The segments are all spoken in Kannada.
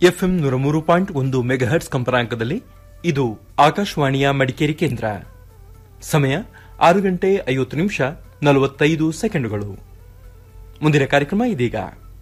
ಎಫ್ಎಂ ನೂರ ಮೂರು ಪಾಯಿಂಟ್ ಒಂದು ಮೆಗಾಹರ್ಟ್ಸ್ ಕಂಪನಾಂಕದಲ್ಲಿ ಇದು ಆಕಾಶವಾಣಿಯ ಮಡಿಕೇರಿ ಕೇಂದ್ರ ಸಮಯ ಆರು ಗಂಟೆ ಐವತ್ತು ನಿಮಿಷ ನಲವತ್ತೈದು ಸೆಕೆಂಡುಗಳು ಮುಂದಿನ ಕಾರ್ಯಕ್ರಮ ಇದೀಗ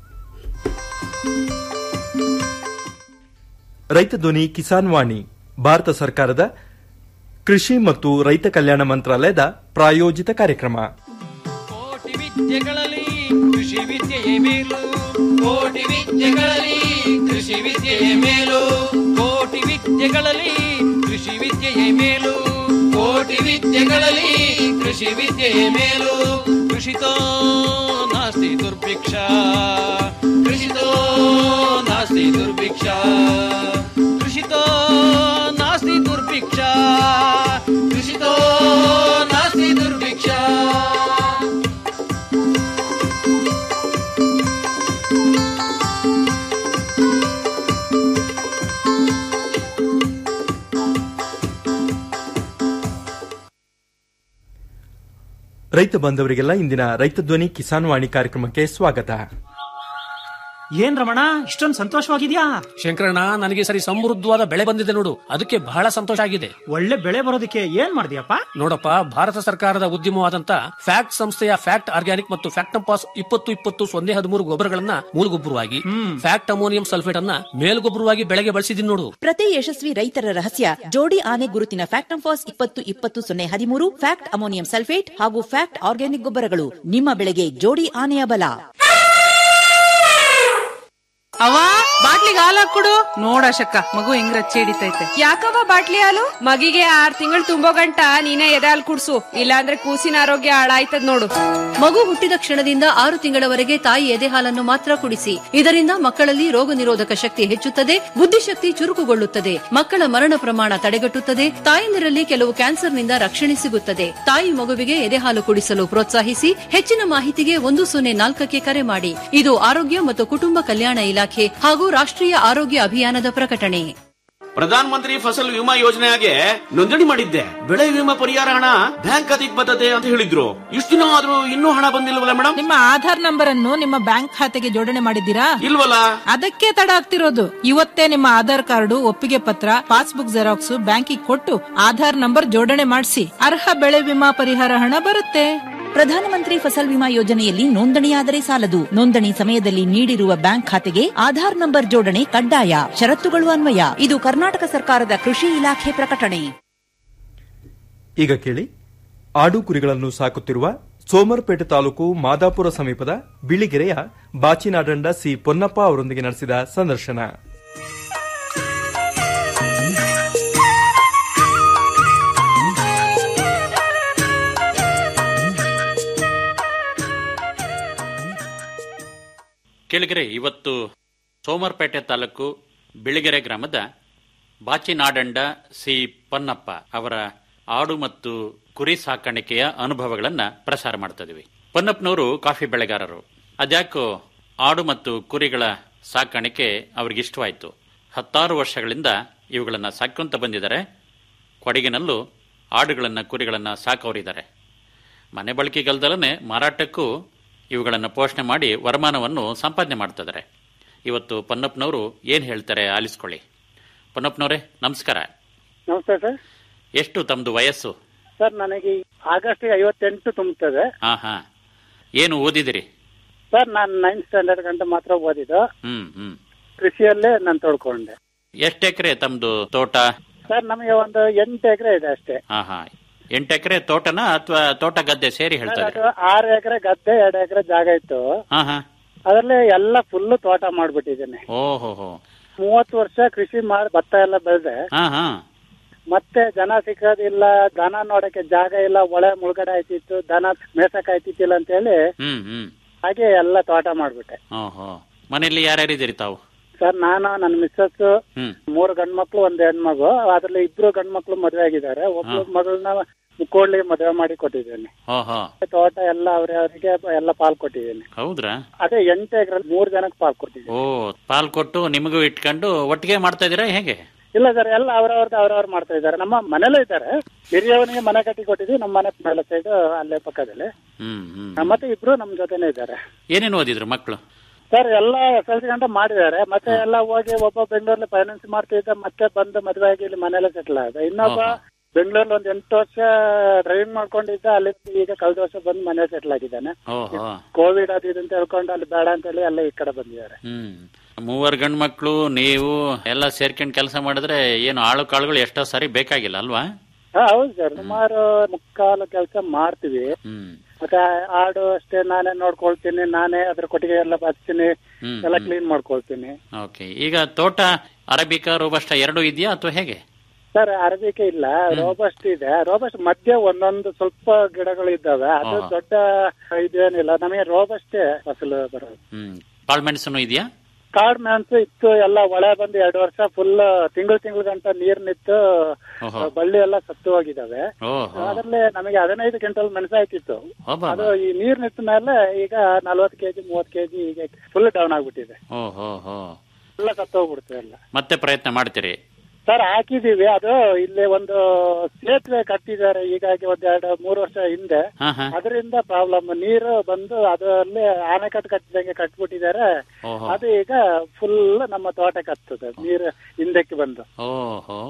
ರೈತ ಧ್ವನಿ ಕಿಸಾನ್ ವಾಣಿ ಭಾರತ ಸರ್ಕಾರದ ಕೃಷಿ ಮತ್ತು ರೈತ ಕಲ್ಯಾಣ ಮಂತ್ರಾಲಯದ ಪ್ರಾಯೋಜಿತ ಕಾರ್ಯಕ್ರಮ ಕೋಟಿ ವಿದ್ಯೆಗಳಲ್ಲಿ ಕೃಷಿ ವಿದ್ಯೆಯೇ ಮೇಲು ಕೋಟಿ ವಿದ್ಯೆಗಳಲ್ಲಿ ಕೃಷಿ ವಿದ್ಯೆಯೇ ಮೇಲು ಕೋಟಿ ವಿದ್ಯೆಗಳಲ್ಲಿ ಕೃಷಿ ವಿದ್ಯೆಯೇ ಮೇಲು ಕೋಟಿ ವಿದ್ಯೆಗಳಲ್ಲಿ ಕೃಷಿ ವಿದ್ಯೆಯೇ ಮೇಲು ಕೃಷಿತೋ ನಾಸ್ತಿ ದುರ್ಭಿಕ್ಷ ಕೃಷಿತೋ ನಾಸ್ತಿ ದುರ್ಭಿಕ್ಷ ಕೃಷಿತೋ ನಾಸ್ತಿ ದುರ್ಭಿಕ್ಷ ಕೃಷಿತೋ ನಾಸ್ತಿ ದುರ್ಭಿಕ್ಷ ರೈತ ಬಾಂಧವರಿಗೆಲ್ಲ ಇಂದಿನ ರೈತ ಧ್ವನಿ ಕಿಸಾನ್ ವಾಣಿ ಕಾರ್ಯಕ್ರಮಕ್ಕೆ ಸ್ವಾಗತ ಏನ್ ರಮಣ ಇಷ್ಟೊಂದು ಸಂತೋಷವಾಗಿದ್ಯಾ ಶಂಕರಣ್ಣ ನನಗೆ ಸರಿ ಸಮೃದ್ಧವಾದ ಬೆಳೆ ಬಂದಿದೆ ನೋಡು ಅದಕ್ಕೆ ಬಹಳ ಸಂತೋಷ ಆಗಿದೆ ಒಳ್ಳೆ ಬೆಳೆ ಬರೋದಕ್ಕೆ ಏನ್ ಮಾಡಿದ್ಯಪ್ಪ ನೋಡಪ್ಪ ಭಾರತ ಸರ್ಕಾರದ ಉದ್ಯಮವಾದಂತ ಫ್ಯಾಕ್ಟ್ ಸಂಸ್ಥೆಯ ಫ್ಯಾಕ್ಟ್ ಆರ್ಗ್ಯಾನಿಕ್ ಮತ್ತು ಫ್ಯಾಕ್ಟಂಪಾಸ್ ಇಪ್ಪತ್ತು ಇಪ್ಪತ್ತು ಸೊನ್ನೆ ಹದಿಮೂರು ಗೊಬ್ಬರಗಳನ್ನ ಮೂಲಗೊಬ್ಬರವಾಗಿ ಫ್ಯಾಕ್ಟ್ ಅಮೋನಿಯಂ ಸಲ್ಫೇಟ್ ಅನ್ನ ಮೇಲ್ಗೊಬ್ಬರವಾಗಿ ಬೆಳೆಗೆ ಬಳಸಿದೀನಿ ನೋಡು ಪ್ರತಿ ಯಶಸ್ವಿ ರೈತರ ರಹಸ್ಯ ಜೋಡಿ ಆನೆ ಗುರುತಿನ ಫ್ಯಾಕ್ಟಂಫಾಸ್ ಇಪ್ಪತ್ತು ಇಪ್ಪತ್ತು ಸೊನ್ನೆ ಹದಿಮೂರು ಫ್ಯಾಕ್ಟ್ ಅಮೋನಿಯಂ ಸಲ್ಫೇಟ್ ಹಾಗೂ ಫ್ಯಾಕ್ಟ್ ಆರ್ಗ್ಯಾನಿಕ್ ಗೊಬ್ಬರಗಳು ನಿಮ್ಮ ಬೆಳೆಗೆ ಜೋಡಿ ಆನೆಯ ಬಲ ಅವ ಬಾಟ್ಲಿಗೆ ಹಾಲು ಹಾಕೊಡು ನೋಡಶಕ್ಕ ಮಗು ಹೆಂಗ್ ರಚ್ಚೆ ಹಿಡಿತೈತೆ ಯಾಕವ್ವ ಬಾಟ್ಲಿ ಹಾಲು ಮಗಿಗೆ ಆರ್ ತಿಂಗಳು ತುಂಬೋ ಗಂಟ ನೀನೇ ಎದೆ ಹಾಲು ಕುಡ್ಸು ಇಲ್ಲಾಂದ್ರೆ ಕೂಸಿನ ಆರೋಗ್ಯ ಹಾಳಾಯ್ತದ ನೋಡು ಮಗು ಹುಟ್ಟಿದ ಕ್ಷಣದಿಂದ ಆರು ತಿಂಗಳವರೆಗೆ ತಾಯಿ ಎದೆ ಹಾಲನ್ನು ಮಾತ್ರ ಕುಡಿಸಿ ಇದರಿಂದ ಮಕ್ಕಳಲ್ಲಿ ರೋಗ ನಿರೋಧಕ ಶಕ್ತಿ ಹೆಚ್ಚುತ್ತದೆ ಬುದ್ಧಿಶಕ್ತಿ ಚುರುಕುಗೊಳ್ಳುತ್ತದೆ ಮಕ್ಕಳ ಮರಣ ಪ್ರಮಾಣ ತಡೆಗಟ್ಟುತ್ತದೆ ತಾಯಂದಿರಲ್ಲಿ ಕೆಲವು ಕ್ಯಾನ್ಸರ್ನಿಂದ ರಕ್ಷಣೆ ಸಿಗುತ್ತದೆ ತಾಯಿ ಮಗುವಿಗೆ ಎದೆ ಹಾಲು ಕುಡಿಸಲು ಪ್ರೋತ್ಸಾಹಿಸಿ ಹೆಚ್ಚಿನ ಮಾಹಿತಿಗೆ ಒಂದು ಸೊನ್ನೆ ನಾಲ್ಕಕ್ಕೆ ಕರೆ ಮಾಡಿ ಇದು ಆರೋಗ್ಯ ಮತ್ತು ಕುಟುಂಬ ಕಲ್ಯಾಣ ಇಲಾಖೆ ಹಾಗೂ ರಾಷ್ಟ್ರೀಯ ಆರೋಗ್ಯ ಅಭಿಯಾನದ ಪ್ರಕಟಣೆ ಪ್ರಧಾನ ಮಂತ್ರಿ ಫಸಲ್ ವಿಮಾ ಯೋಜನೆಗೆ ನೋಂದಣಿ ಮಾಡಿದ್ದೆ ಬೆಳೆ ವಿಮಾ ಪರಿಹಾರ ಹಣ ಬ್ಯಾಂಕ್ ಖಾತೆಗೆ ಬರ್ತದೆ ಅಂತ ಹೇಳಿದ್ರು ಇಷ್ಟು ದಿನ ಆದ್ರೂ ಇನ್ನೂ ಹಣ ಬಂದಿಲ್ವಲ್ಲ ಮೇಡಮ್ ನಿಮ್ಮ ಆಧಾರ್ ನಂಬರ್ ಅನ್ನು ನಿಮ್ಮ ಬ್ಯಾಂಕ್ ಖಾತೆಗೆ ಜೋಡಣೆ ಮಾಡಿದ್ದೀರಾ ಇಲ್ವಲ್ಲ ಅದಕ್ಕೆ ತಡ ಆಗ್ತಿರೋದು ಇವತ್ತೇ ನಿಮ್ಮ ಆಧಾರ್ ಕಾರ್ಡು ಒಪ್ಪಿಗೆ ಪತ್ರ ಪಾಸ್ಬುಕ್ ಜೆರಾಕ್ಸ್ ಬ್ಯಾಂಕಿಗೆ ಕೊಟ್ಟು ಆಧಾರ್ ನಂಬರ್ ಜೋಡಣೆ ಮಾಡಿಸಿ ಅರ್ಹ ಬೆಳೆ ವಿಮಾ ಪರಿಹಾರ ಹಣ ಬರುತ್ತೆ ಪ್ರಧಾನಮಂತ್ರಿ ಫಸಲ್ ವಿಮಾ ಯೋಜನೆಯಲ್ಲಿ ನೋಂದಣಿಯಾದರೆ ಸಾಲದು ನೋಂದಣಿ ಸಮಯದಲ್ಲಿ ನೀಡಿರುವ ಬ್ಯಾಂಕ್ ಖಾತೆಗೆ ಆಧಾರ್ ನಂಬರ್ ಜೋಡಣೆ ಕಡ್ಡಾಯ ಷರತ್ತುಗಳು ಅನ್ವಯ ಇದು ಕರ್ನಾಟಕ ಸರ್ಕಾರದ ಕೃಷಿ ಇಲಾಖೆ ಪ್ರಕಟಣೆ ಈಗ ಕೇಳಿ ಆಡು ಕುರಿಗಳನ್ನು ಸಾಕುತ್ತಿರುವ ಸೋಮರ್ಪೇಟೆ ತಾಲೂಕು ಮಾದಾಪುರ ಸಮೀಪದ ಬಿಳಿಗೆರೆಯ ಬಾಚಿನಾಡಂಡ ಸಿ ಪೊನ್ನಪ್ಪ ಅವರೊಂದಿಗೆ ನಡೆಸಿದ ಸಂದರ್ಶನ ಕೆಳಗೆರೆ ಇವತ್ತು ಸೋಮರ್ಪೇಟೆ ತಾಲೂಕು ಬಿಳಿಗೆರೆ ಗ್ರಾಮದ ಬಾಚಿನಾಡಂಡ ಸಿ ಪನ್ನಪ್ಪ ಅವರ ಆಡು ಮತ್ತು ಕುರಿ ಸಾಕಾಣಿಕೆಯ ಅನುಭವಗಳನ್ನ ಪ್ರಸಾರ ಮಾಡ್ತಾ ಇದೀವಿ ಪನ್ನಪ್ಪನವರು ಕಾಫಿ ಬೆಳೆಗಾರರು ಅದ್ಯಾಕೋ ಆಡು ಮತ್ತು ಕುರಿಗಳ ಸಾಕಾಣಿಕೆ ಅವ್ರಿಗೆ ಇಷ್ಟವಾಯಿತು ಹತ್ತಾರು ವರ್ಷಗಳಿಂದ ಇವುಗಳನ್ನ ಸಾಕೊಂತ ಬಂದಿದ್ದಾರೆ ಕೊಡಗಿನಲ್ಲೂ ಆಡುಗಳನ್ನ ಕುರಿಗಳನ್ನ ಸಾಕೋರಿದ್ದಾರೆ ಮನೆ ಬಳಕೆಗಲ್ದಲೇ ಮಾರಾಟಕ್ಕೂ ಇವುಗಳನ್ನು ಪೋಷಣೆ ಮಾಡಿ ವರಮಾನವನ್ನು ಸಂಪಾದನೆ ಮಾಡ್ತಿದ್ದಾರೆ ಇವತ್ತು ಪನ್ನಪ್ಪನವರು ಏನು ಹೇಳ್ತಾರೆ ಆಲಿಸ್ಕೊಳ್ಳಿ ಪನ್ನಪ್ಪನವರೇ ನಮಸ್ಕಾರ ನಮಸ್ತೆ ಸರ್ ಎಷ್ಟು ತಮ್ಮದು ವಯಸ್ಸು ಸರ್ ನನಗೆ ಆಗಸ್ಟ್ ಐವತ್ತೆಂಟು ತುಂಬುತ್ತದೆ ಹಾ ಹಾ ಏನು ಓದಿದಿರಿ ಸರ್ ನಾನು ನೈನ್ತ್ ಸ್ಟ್ಯಾಂಡರ್ಡ್ ಗಂಟೆ ಮಾತ್ರ ಓದಿದ್ದು ಹ್ಮ್ ಹ್ಮ್ ಕೃಷಿಯಲ್ಲೇ ನಾನು ತೊಡ್ಕೊಂಡೆ ಎಷ್ಟು ಎಕರೆ ತಮ್ಮದು ತೋಟ ಸರ್ ನಮಗೆ ಒಂದು ಎಂಟು ಎಕರೆ ಇದೆ ಅಷ್ಟೇ ಹಾ ಹಾ ಎಂಟು ಎಕರೆ ತೋಟನ ಅಥವಾ ತೋಟ ಗದ್ದೆ ಸೇರಿ ಸರ್ ಹೇಳ್ತಾರೆ ಅದು ಆರು ಎಕರೆ ಗದ್ದೆ ಎರಡು ಎಕರೆ ಜಾಗ ಇತ್ತು ಹಾ ಹಾ ಅದರಲ್ಲಿ ಎಲ್ಲ ಫುಲ್ ತೋಟ ಮಾಡ್ಬಿಟ್ಟಿದ್ದೇನೆ ಓಹೋ ಹೋ ಮೂವತ್ತು ವರ್ಷ ಕೃಷಿ ಮಾಡಿ ಭತ್ತ ಎಲ್ಲ ಬೆಳೆದೆ ಹಾ ಹಾ ಮತ್ತೆ ಜನ ಸಿಕ್ಕೋದಿಲ್ಲ ದನ ನೋಡಕ್ಕೆ ಜಾಗ ಇಲ್ಲ ಒಳೆ ಮುಳುಗಡೆ ಆಯ್ತಿತ್ತು ದನ ಮೇಸಕ್ ಆಯ್ತಿತ್ತಿಲ್ಲ ಅಂತ ಹೇಳಿ ಹ್ಮ್ ಹ್ಮ್ ಹಾಗೆ ಎಲ್ಲ ತೋಟ ಮಾಡ್ಬಿಟ್ಟೆ ಓಹೋ ಮನೆಯಲ್ಲಿ ಯಾರ್ಯಾರಿದ್ದೀರಿ ತಾವು ಸರ್ ನಾನು ನನ್ನ ಮಿಸ್ಸಸ್ ಹ್ಮ್ ಮೂರು ಗಂಡ್ ಮಕ್ಳು ಒಂದ್ ಹೆಣ್ಮಗು ಅದ್ರಲ್ಲಿ ಇಬ್ರು ಗಂಡ್ ಮಕ್ಳು ಮದ್ವೆ ಆಗಿದ್ದಾರೆ ಒಬ್ಳು ಮಗಳನ್ನ ಮುಕ್ಕೋಳ್ಳಿಗೆ ಮದುವೆ ಮಾಡಿ ಕೊಟ್ಟಿದ್ದೇನೆ ಓಹೋ ತೋಟ ಎಲ್ಲ ಅವ್ರ ಅವರಿಗೆ ಎಲ್ಲ ಪಾಲ್ ಕೊಟ್ಟಿದ್ದೇನೆ ಹೌದ್ರಾ ಅದೇ ಎಂಟು ಎಕರೆ ಮೂರ್ ಜನಕ್ಕೆ ಪಾಲ್ ಕೊಟ್ಟಿದ್ದೇನೆ ಓ ಪಾಲ್ ಕೊಟ್ಟು ನಿಮಗೂ ಇಟ್ಕೊಂಡು ಒಟ್ಟಿಗೆ ಮಾಡ್ತಾ ಇದೀರಾ ಹೇಗೆ ಇಲ್ಲ ಸರ್ ಎಲ್ಲ ಅವ್ರವ್ರದ್ದು ಅವ್ರವ್ರು ಮಾಡ್ತಾ ಇದ್ದಾರೆ ನಮ್ಮ ಮನೇಲೇ ಇದ್ದಾರೆ ಹಿರಿಯವನಿಗೆ ಮನೆ ಕಟ್ಟಿ ಕೊಟ್ಟಿದ್ವಿ ನಮ್ಮ ಮನೆ ಮೇಲೆ ಸೈಡ್ ಅಲ್ಲೇ ಪಕ್ಕದಲ್ಲಿ ಹ್ಮ್ ಹ್ಮ್ ಮತ್ತೆ ಇಬ್ರು ನಮ್ ಜೊತೆನೆ ಇದ್ದಾರೆ ಏನೇನು ಓದಿದ್ರು ಮಕ್ಕಳು ಸರ್ ಎಲ್ಲ ಎಸ್ ಎಲ್ ಸಿ ಗಂಟೆ ಮಾಡಿದ್ದಾರೆ ಮತ್ತೆ ಎಲ್ಲ ಹೋಗಿ ಒಬ್ಬ ಬೆಂಗಳೂರಲ್ಲಿ ಫೈನಾನ್ಸ್ ಮಾಡ್ತಿದ್ದ ಮತ್ತೆ ಬಂದು ಮದುವೆ ಆಗಿ ಇಲ್ಲಿ ಮನೇಲೆ ಸೆಟ್ಲ್ ಆದ ಇನ್ನೊಬ್ಬ ಬೆಂಗಳೂರಲ್ಲಿ ಒಂದ್ ಎಂಟು ವರ್ಷ ಡ್ರೈವಿಂಗ್ ಮಾಡ್ಕೊಂಡಿದ್ದ ಅಲ್ಲಿ ಈಗ ಕಳೆದ ವರ್ಷ ಬಂದು ಮನೆ ಸೆಟ್ಲ್ ಆಗಿದ್ದಾನೆ ಓಹೋ ಕೋವಿಡ್ ಅದು ಇದು ಅಂತ ಹೇಳ್ಕೊಂಡು ಅಲ್ಲಿ ಬೇಡ ಅಂತ ಹೇಳಿ ಎಲ್ಲ ಈ ಕಡೆ ಬಂದಿದ್ದಾರೆ ಹ್ಮ್ ಮೂವರು ಗಂಡು ಮಕ್ಕಳು ನೀವು ಎಲ್ಲ ಸೇರ್ಕೊಂಡು ಕೆಲಸ ಮಾಡಿದ್ರೆ ಏನು ಆಳು ಕಾಳುಗಳು ಎಷ್ಟೋ ಸಾರಿ ಬೇಕಾಗಿಲ್ಲ ಅಲ್ವಾ ಹಾ ಹೌದು ಸರ್ ಸುಮಾರು ಮುಕ್ಕಾಲು ಕೆಲಸ ಮಾಡ್ತೀವಿ ಹ್ಮ್ ಮತ್ತೆ ಆಡು ಅಷ್ಟೇ ನಾನೇ ನೋಡ್ಕೊಳ್ತೀನಿ ನಾನೇ ಅದ್ರ ಕೊಟ್ಟಿಗೆ ಎಲ್ಲ ಬಚ್ತೀನಿ ಹ್ಮ್, ಎಲ್ಲ ಹ್ಮ್. ಕ್ಲೀನ್ ಮಾಡ್ಕೊಳ್ತೀನಿ ಓಕೆ ಈಗ ತೋಟ ಅರಬಿಕಾ ರೋಬಸ್ಟ ಎರಡೂ ಇದೆಯಾ ಅಥವಾ ಹೇಗೆ ಸರ್ ಅರಬಿಕೆ ಇಲ್ಲ ರೋಬಸ್ಟ್ ಇದೆ ರೋಬಸ್ಟ್ ಮಧ್ಯೆ ಒಂದೊಂದು ಸ್ವಲ್ಪ ಗಿಡಗಳು ಇದ್ದಾವೆ ಅದು ಆಹಾ. ದೊಡ್ಡ ಇದೇನಿಲ್ಲ ನಮಗೆ ರೋಬಸ್ಟೇ ಫಸಲು ಬರೋದು ಹ್ಮ್ ಕಾಳ್ಮೆಣಸು ಇದೆಯಾ ಕಾಡ್ ಮೆಣಸು ಇತ್ತು ಎಲ್ಲ ಒಳೆ ಬಂದು ಎರಡು ವರ್ಷ ಫುಲ್ ತಿಂಗಳು ತಿಂಗಳು ಗಂಟ ನೀರ್ ನಿಂತು ಓಹೋ. ಬಳ್ಳಿ ಎಲ್ಲ ಸತ್ತು ಹೋಗಿದಾವೆ ಓಹೋ ಅದರಲ್ಲಿ ನಮಗೆ ಹದಿನೈದು ಕ್ವಿಂಟಲ್ ಮೆಣಸು ಆಯ್ತಿತ್ತು ಅಬ್ಬಾ. ಅದು ಈ ನೀರ್ ನಿಂತ ಮೇಲೆ ಈಗ ನಲ್ವತ್ತು ಕೆಜಿ ಮೂವತ್ತು ಕೆಜಿ ಈಗ ಫುಲ್ ಡೌನ್ ಆಗ್ಬಿಟ್ಟಿದೆ ಓಹೋ ಹೋ ಎಲ್ಲ ಸತ್ತು ಹೋಗ್ಬಿಡುತ್ತೆ ಎಲ್ಲ ಮತ್ತೆ ಪ್ರಯತ್ನ ಮಾಡ್ತೀರಿ ಸರ್ ಹಾಕಿದೀವಿ ಅದು ಇಲ್ಲಿ ಒಂದು ಸೇತುವೆ ಕಟ್ಟಿದ್ದಾರೆ ಹೀಗಾಗಿ ಒಂದ್ ಎರಡು ಮೂರು ವರ್ಷ ಹಿಂದೆ ಹಾ ಹಾ ಅದರಿಂದ ಪ್ರಾಬ್ಲಮ್ ನೀರು ಬಂದು ಅದರಲ್ಲಿ ಆಣೆಕಟ್ಟು ಕಟ್ಟಿದಂಗೆ ಕಟ್ಬಿಟ್ಟಿದ್ದಾರೆ ಓಹೋ ಅದು ಈಗ ಫುಲ್ ನಮ್ಮ ತೋಟಕ್ಕೆ ಹತ್ತದ ನೀರು ಹಿಂದಕ್ಕೆ ಬಂದು ಓಹೋ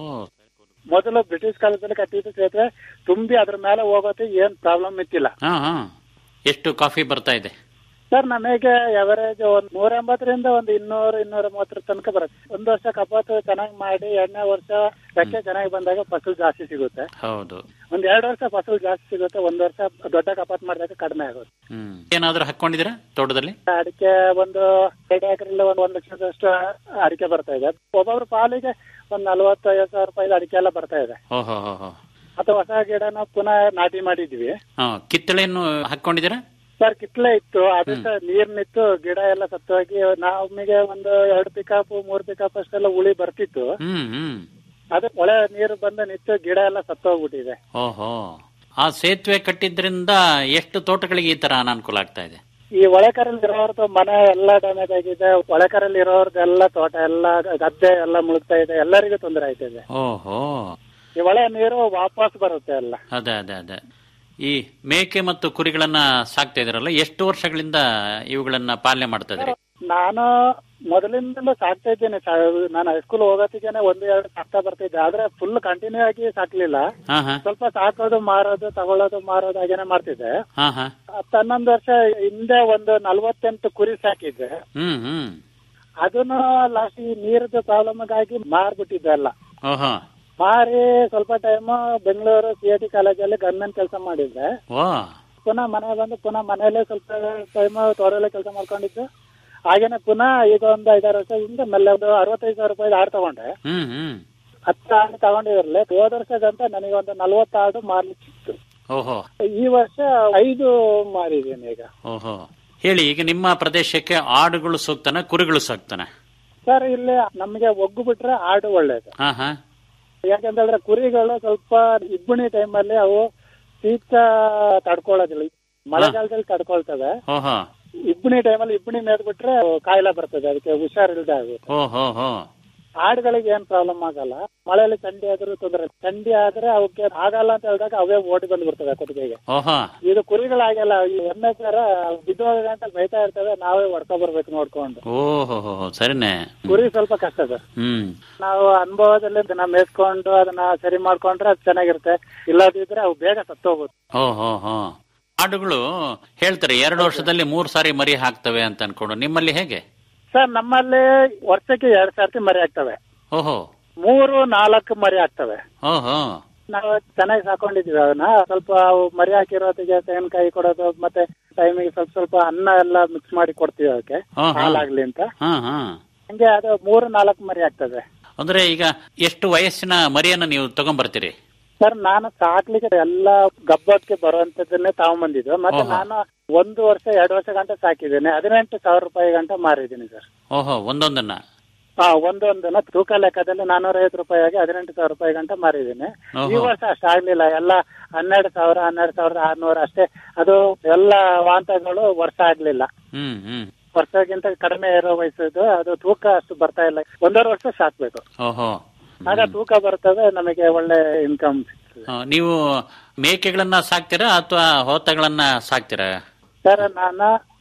ಮೊದಲು ಬ್ರಿಟಿಷ್ ಕಾಲದಲ್ಲಿ ಕಟ್ಟಿದ್ದು ಸೇತುವೆ ತುಂಬಿ ಅದ್ರ ಮೇಲೆ ಹೋಗೋದು ಏನ್ ಪ್ರಾಬ್ಲಮ್ ಇತ್ತಿಲ್ಲ ಹಾ ಹಾ ಎಷ್ಟು ಕಾಫಿ ಬರ್ತಾ ಇದೆ ಸರ್ ನಮಗೆ ಎವರೇಜ್ ಒಂದ್ ನೂರ ಎಂಬತ್ತರಿಂದ ಒಂದು ಇನ್ನೂರು ಇನ್ನೂರ ಮೂವತ್ತರ ತನಕ ಬರುತ್ತೆ ಒಂದು ವರ್ಷ ಕಪಾತು ಚೆನ್ನಾಗಿ ಮಾಡಿ ಎರಡನೇ ವರ್ಷ ರೆಕ್ಕೆ ಚೆನ್ನಾಗಿ ಬಂದಾಗ ಫಸಲು ಜಾಸ್ತಿ ಸಿಗುತ್ತೆ ಹೌದು ಒಂದ್ ಎರಡು ವರ್ಷ ಫಸಲು ಜಾಸ್ತಿ ಸಿಗುತ್ತೆ ಒಂದ್ ವರ್ಷ ದೊಡ್ಡ ಕಪಾತ್ ಮಾಡಿದಾಗ ಕಡಿಮೆ ಆಗುತ್ತೆ ಹ್ಮ್ ಏನಾದ್ರೂ ಹಾಕೊಂಡಿದ್ದೀರಾ ತೋಟದಲ್ಲಿ ಅಡಿಕೆ ಒಂದು ಎರಡು ಎಕರೆಲ್ಲ ಒಂದು ಒಂದ್ ಲಕ್ಷದಷ್ಟು ಅಡಿಕೆ ಬರ್ತಾ ಇದೆ ಒಬ್ಬೊಬ್ರು ಪಾಲಿಗೆ ಒಂದ್ ನಲ್ವತ್ತು ಐವತ್ತು ಸಾವಿರ ರೂಪಾಯಿ ಅಡಿಕೆ ಎಲ್ಲ ಬರ್ತಾ ಇದೆ ಓಹೋ ಹೋ ಹೋ ಮತ್ತೆ ಹೊಸ ಗಿಡನ ಪುನಃ ನಾಟಿ ಮಾಡಿದ್ವಿ ಹಾ ಕಿತ್ತಳೆಯನ್ನು ಹಾಕೊಂಡಿದ್ದೀರಾ ಸರ್ ಕಿತ್ಲೆ ಇತ್ತು ಅದು ಸಹ ನೀರ್ ನಿಂತು ಗಿಡ ಎಲ್ಲ ಸತ್ತೋಗಿ ನಮಗೆ ಒಂದು ಎರಡು ಪಿಕಪ್ ಮೂರ್ ಪಿಕಪ್ ಅಷ್ಟೆಲ್ಲ ಉಳಿ ಬರ್ತಿತ್ತು ಹ್ಮ್ ಹ್ಮ್ ಅದು ಒಳೆ ನೀರು ಬಂದು ನಿಂತು ಗಿಡ ಎಲ್ಲ ಸತ್ತೋಗ್ಬಿಟ್ಟಿದೆ ಓಹೋ ಆ ಸೇತುವೆ ಕಟ್ಟಿದ್ರಿಂದ ಎಷ್ಟು ತೋಟಗಳಿಗೆ ಈ ತರ ಅನಾನುಕೂಲ ಆಗ್ತಾ ಇದೆ ಈ ಒಳಕರಲ್ಲಿ ಇರೋರ್ದು ಮನೆ ಎಲ್ಲ ಡ್ಯಾಮೇಜ್ ಆಗಿದೆ ಒಳಕರಲ್ಲಿ ಇರೋರ್ದೆಲ್ಲ ತೋಟ ಎಲ್ಲ ಗದ್ದೆ ಎಲ್ಲ ಮುಳುಗ್ತಾ ಇದೆ ಎಲ್ಲರಿಗೂ ತೊಂದರೆ ಆಯ್ತಿದೆ ಓಹೋ ಈ ಒಳೆ ನೀರು ವಾಪಸ್ ಬರುತ್ತೆ ಎಲ್ಲ ಅದೇ ಅದೇ ಅದೇ ಈ ಮೇಕೆ ಮತ್ತು ಕುರಿಗಳನ್ನ ಸಾಕ್ತಾ ಇದ್ರಲ್ಲ ಎಷ್ಟು ವರ್ಷಗಳಿಂದ ಇವುಗಳನ್ನ ಪಾಲನೆ ಮಾಡ್ತಾ ಇದ್ರಿ ನಾನು ಮೊದಲಿಂದಲೂ ಸಾಕ್ತಾ ಇದ್ದೇನೆ ಸಾ- ನಾನು ಹೈಸ್ಕೂಲ್ ಹೋಗೋತ್ತಿಗೆನೆ ಒಂದು ಎರಡು ಸಾಕ್ತಾ ಬರ್ತಿದ್ದೆ ಆದ್ರೆ ಫುಲ್ ಕಂಟಿನ್ಯೂ ಆಗಿ ಸಾಕ್ಲಿಲ್ಲ ಹಾ ಹಾ ಸ್ವಲ್ಪ ಸಾಕೋದು ಮಾರೋದು ತಗೊಳ್ಳೋದು ಮಾರೋದು ಹಾಗೇನೆ ಮಾಡ್ತಿದ್ದೆ ಹಾ ಹಾ ಹತ್ತು ಹನ್ನೊಂದು ವರ್ಷ ಹಿಂದೆ ಒಂದು ನಲ್ವತ್ತೆಂಟು ಕುರಿ ಸಾಕಿದ್ದೆ ಹ್ಮ್ ಹ್ಮ್ ಅದನ್ನು ಲಾಸ್ಟ್ ಈ ನೀರದ್ದು ಪ್ರಾಬ್ಲಮ್ ಆಗಿ ಮಾರ್ಬಿಟ್ಟಿದ್ದೆ ಎಲ್ಲ ಓಹೋ ಮಾರಿ ಸ್ವಲ್ಪ time Bengaluru C I T ಕಾಲೇಜಲ್ಲಿ ಗವರ್ಮೆಂಟ್ ಕೆಲಸ ಮಾಡಿದ್ದೆ ಓ ಪುನಃ ಮನೆ ಬಂದು ಪುನಃ ಮನೆಯಲ್ಲೇ ಸ್ವಲ್ಪ ಟೈಮ್ ತೋರಲ್ಲೇ ಕೆಲಸ ಮಾಡ್ಕೊಂಡಿದ್ದು ಹಾಗೇನೆ ಪುನಃ ಈಗ ಒಂದು ಐದಾರು ವರ್ಷ ಹಿಂದೆ ಮೇಲೆ ಒಂದು ಅರವತ್ತೈದು ಸಾವಿರ ರೂಪಾಯಿ ಆಡು ತಗೊಂಡೆ ಹ್ಮ್ ಹ್ಮ್ ಹತ್ತು ಆಡು ತಗೊಂಡಿದ್ರಲ್ಲ ಹೋದ ವರ್ಷದಂತ ನನಗೆ ಒಂದು ನಲ್ವತ್ತು ಆಡು ಮಾರ್ಲಿಕ್ಕಿತ್ತು ಓಹೋ ಈ ವರ್ಷ ಐದು ಮಾರಿದ್ದೀನಿ ಈಗ ಓಹೋ ಹೇಳಿ ಈಗ ನಿಮ್ಮ ಪ್ರದೇಶಕ್ಕೆ ಆಡುಗಳು ಸೂಕ್ತನ ಕುರಿಗಳು ಸೂಕ್ತನ ಸರ್ ಇಲ್ಲಿ ನಮಗೆ ಒಗ್ಗು ಬಿಟ್ರೆ ಆಡು ಒಳ್ಳೇದು ಹಾ ಹಾ ಯಾಕಂತಂದ್ರೆ ಕುರಿಗಳು ಸ್ವಲ್ಪ ಇಬ್ಬಣಿ ಟೈಮಲ್ಲಿ ಅವು ಶೀತ ತಡ್ಕೊಳ್ಳೋದಿಲ್ಲ ಮಳೆಗಾಲದಲ್ಲಿ ತಡ್ಕೊಳ್ತವೆ ಓಹೋ ಇಬ್ಬಣಿ ಟೈಮಲ್ಲಿ ಇಬ್ಬಣಿ ಮೇದ್ಬಿಟ್ರೆ ಕಾಯಿಲೆ ಬರ್ತದೆ ಅದಕ್ಕೆ ಹುಷಾರಿಲ್ದೆ ಆಗುತ್ತೆ ಓಹೋ ಹೋ ಆಡುಗಳಿಗೆ ಏನ್ ಪ್ರಾಬ್ಲಮ್ ಆಗಲ್ಲ ಮಳೆಯಲ್ಲಿ ಚಂಡಿ ಆದ್ರೂ ತೊಂದರೆ ಚಂಡಿ ಆದ್ರೆ ಅವಕ್ಕೆ ಆಗಲ್ಲ ಅಂತ ಹೇಳಿದಾಗ ಅವೇ ಓಡಿ ಬಂದ್ಬಿಡ್ತವೆ ಕೊಟ್ಟಿಗೆಗೆ ಓಹೋ ಇದು ಕುರಿಗಳಾಗಲ್ಲ ಈ ಎಮ್ಮೆ ತರ ಬಿದ್ದೋಗ ಅಂತ ಬೈತಾ ಇರ್ತವೆ ನಾವೇ ಹೊಡ್ಕೊ ಬರ್ಬೇಕು ನೋಡ್ಕೊಂಡು ಓಹೋ ಹೋ ಸರಿನೇ ಕುರಿ ಸ್ವಲ್ಪ ಕಷ್ಟ ಸರ್ ಹ್ಮ್ ನಾವು ಅನುಭವದಲ್ಲಿ ದಿನ ಮೇಯ್ಸ್ಕೊಂಡು ಅದನ್ನ ಸರಿ ಮಾಡ್ಕೊಂಡ್ರೆ ಅದು ಚೆನ್ನಾಗಿರುತ್ತೆ ಇಲ್ಲದಿದ್ರೆ ಅವು ಬೇಗ ಸತ್ತೋಗುತ್ತೆ ಓಹೋ ಹೋ ಆಡುಗಳು ಹೇಳ್ತಾರೆ ಎರಡು ವರ್ಷದಲ್ಲಿ ಮೂರ್ ಸಾರಿ ಮರಿ ಹಾಕ್ತವೆ ಅಂತ ಅನ್ಕೊಂಡು ನಿಮ್ಮಲ್ಲಿ ಹೇಗೆ ಸರ್ ನಮ್ಮಲ್ಲಿ ವರ್ಷಕ್ಕೆ ಎರಡ್ ಸರ್ತಿ ಮರಿ ಆಗ್ತವೆ ಓಹೋ ಮೂರು ನಾಲ್ಕು ಮರಿ ಆಗ್ತವೆ ಓಹೋ ನಾವು ಚೆನ್ನಾಗಿ ಸಾಕೊಂಡಿದೀವಿ ಅದನ್ನ ಸ್ವಲ್ಪ ಅವು ಮರಿ ಹಾಕಿರೋದಿಗೆ ತೆಂಗಿನಕಾಯಿ ಕೊಡೋದು ಮತ್ತೆ ಟೈಮಿಗೆ ಸ್ವಲ್ಪ ಸ್ವಲ್ಪ ಅನ್ನ ಎಲ್ಲ ಮಿಕ್ಸ್ ಮಾಡಿ ಕೊಡ್ತೀವಿ ಅದಕ್ಕೆ ಹಾ, ಹಾ. ಹಾಲಾಗ್ಲಿ ಅಂತ ಹಾ ಹಾ ಹಂಗೆ ಅದು ಮೂರು ನಾಲ್ಕು ಮರಿ ಆಗ್ತದೆ ಅಂದ್ರೆ ಈಗ ಎಷ್ಟು ವಯಸ್ಸಿನ ಮರಿಯನ್ನ ನೀವು ತಗೊಂಡ್ಬರ್ತೀರಿ ಸರ್ ನಾನು ಸಾಕ್ಲಿಕ್ಕೆ ಎಲ್ಲ ಗಬ್ಬಕ್ಕೆ ಬರುವಂತದನ್ನೇ ತಗೊಂಬಂದಿದ್ದು ಮತ್ತೆ ಓಹೋ. ನಾನು ಒಂದು ವರ್ಷ ಎರಡು ವರ್ಷ ಗಂಟೆ ಸಾಕಿದ್ದೇನೆ ಹದಿನೆಂಟು ಸಾವಿರ ರೂಪಾಯಿ ಗಂಟೆ ಮಾರಿದ್ದೀನಿ ಸರ್ ಓಹೋ ಒಂದೊಂದನ್ನ ಹಾ ಒಂದೊಂದನ್ನ ತೂಕ ಲೆಕ್ಕದಲ್ಲಿ ನಾನೂರೈವತ್ತು ರೂಪಾಯಿಗೆ ಹದಿನೆಂಟು ಸಾವಿರ ರೂಪಾಯಿ ಗಂಟೆ ಮಾರಿದ್ದೀನಿ ಈ ಓಹೋ. ವರ್ಷ ಅಷ್ಟು ಆಗ್ಲಿಲ್ಲ ಎಲ್ಲ ಹನ್ನೆರಡು ಸಾವಿರ ಹನ್ನೆರಡು ಸಾವಿರದ ಆರ್ನೂರು ಅಷ್ಟೇ ಅದು ಎಲ್ಲ ವಾಂತಗಳು ವರ್ಷ ಆಗ್ಲಿಲ್ಲ ಹ್ಮ್ ಹ್ಮ್ ವರ್ಷಕ್ಕಿಂತ ಕಡಿಮೆ ಇರೋ ವಯಸ್ಸದು ಅದು ತೂಕ ಅಷ್ಟು ಬರ್ತಾ ಇಲ್ಲ ಒಂದೂವರೆ ವರ್ಷ ಸಾಕ್ಬೇಕು ಓಹೋ ಆಗ ತೂಕ ಬರ್ತದೆ ನಮಗೆ ಒಳ್ಳೆ ಇನ್ಕಮ್ ಸಿಗ್ತದೆ ಆ, ನೀವು ಮೇಕೆಗಳನ್ನ ಸಾಕ್ತೀರಾ ಅಥವಾ ಹೋತಗಳನ್ನ ಸಾಕ್ತೀರಾ ಸರ್ ನಾನು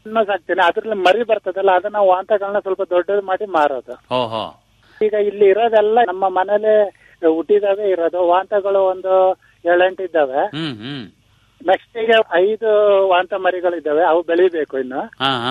ಇನ್ನೂ ಸಾಕ್ತೀನಿ ಅದ್ರಲ್ಲಿ ಮರಿ ಬರ್ತದಲ್ಲ ಅದನ್ನ ವಾಂತಗಳನ್ನ ಸ್ವಲ್ಪ ದೊಡ್ಡದು ಮಾಡಿ ಮಾರೋದು ಓಹೋ ಈಗ ಇಲ್ಲಿ ಇರೋದೆಲ್ಲ ನಮ್ಮ ಮನೇಲೆ ಹುಟ್ಟಿದಾವೆ ಇರೋದು ವಾಂತಗಳು ಒಂದು ಏಳೆಂಟು ಇದ್ದಾವೆ ಹ್ಮ್ ಹ್ಮ್ ನೆಕ್ಸ್ಟ್ ಈಗ ಐದು ವಾಂತ ಮರಿಗಳಿದ್ದಾವೆ ಅವು ಬೆಳಿಬೇಕು ಇನ್ನು ಹಾ ಹಾ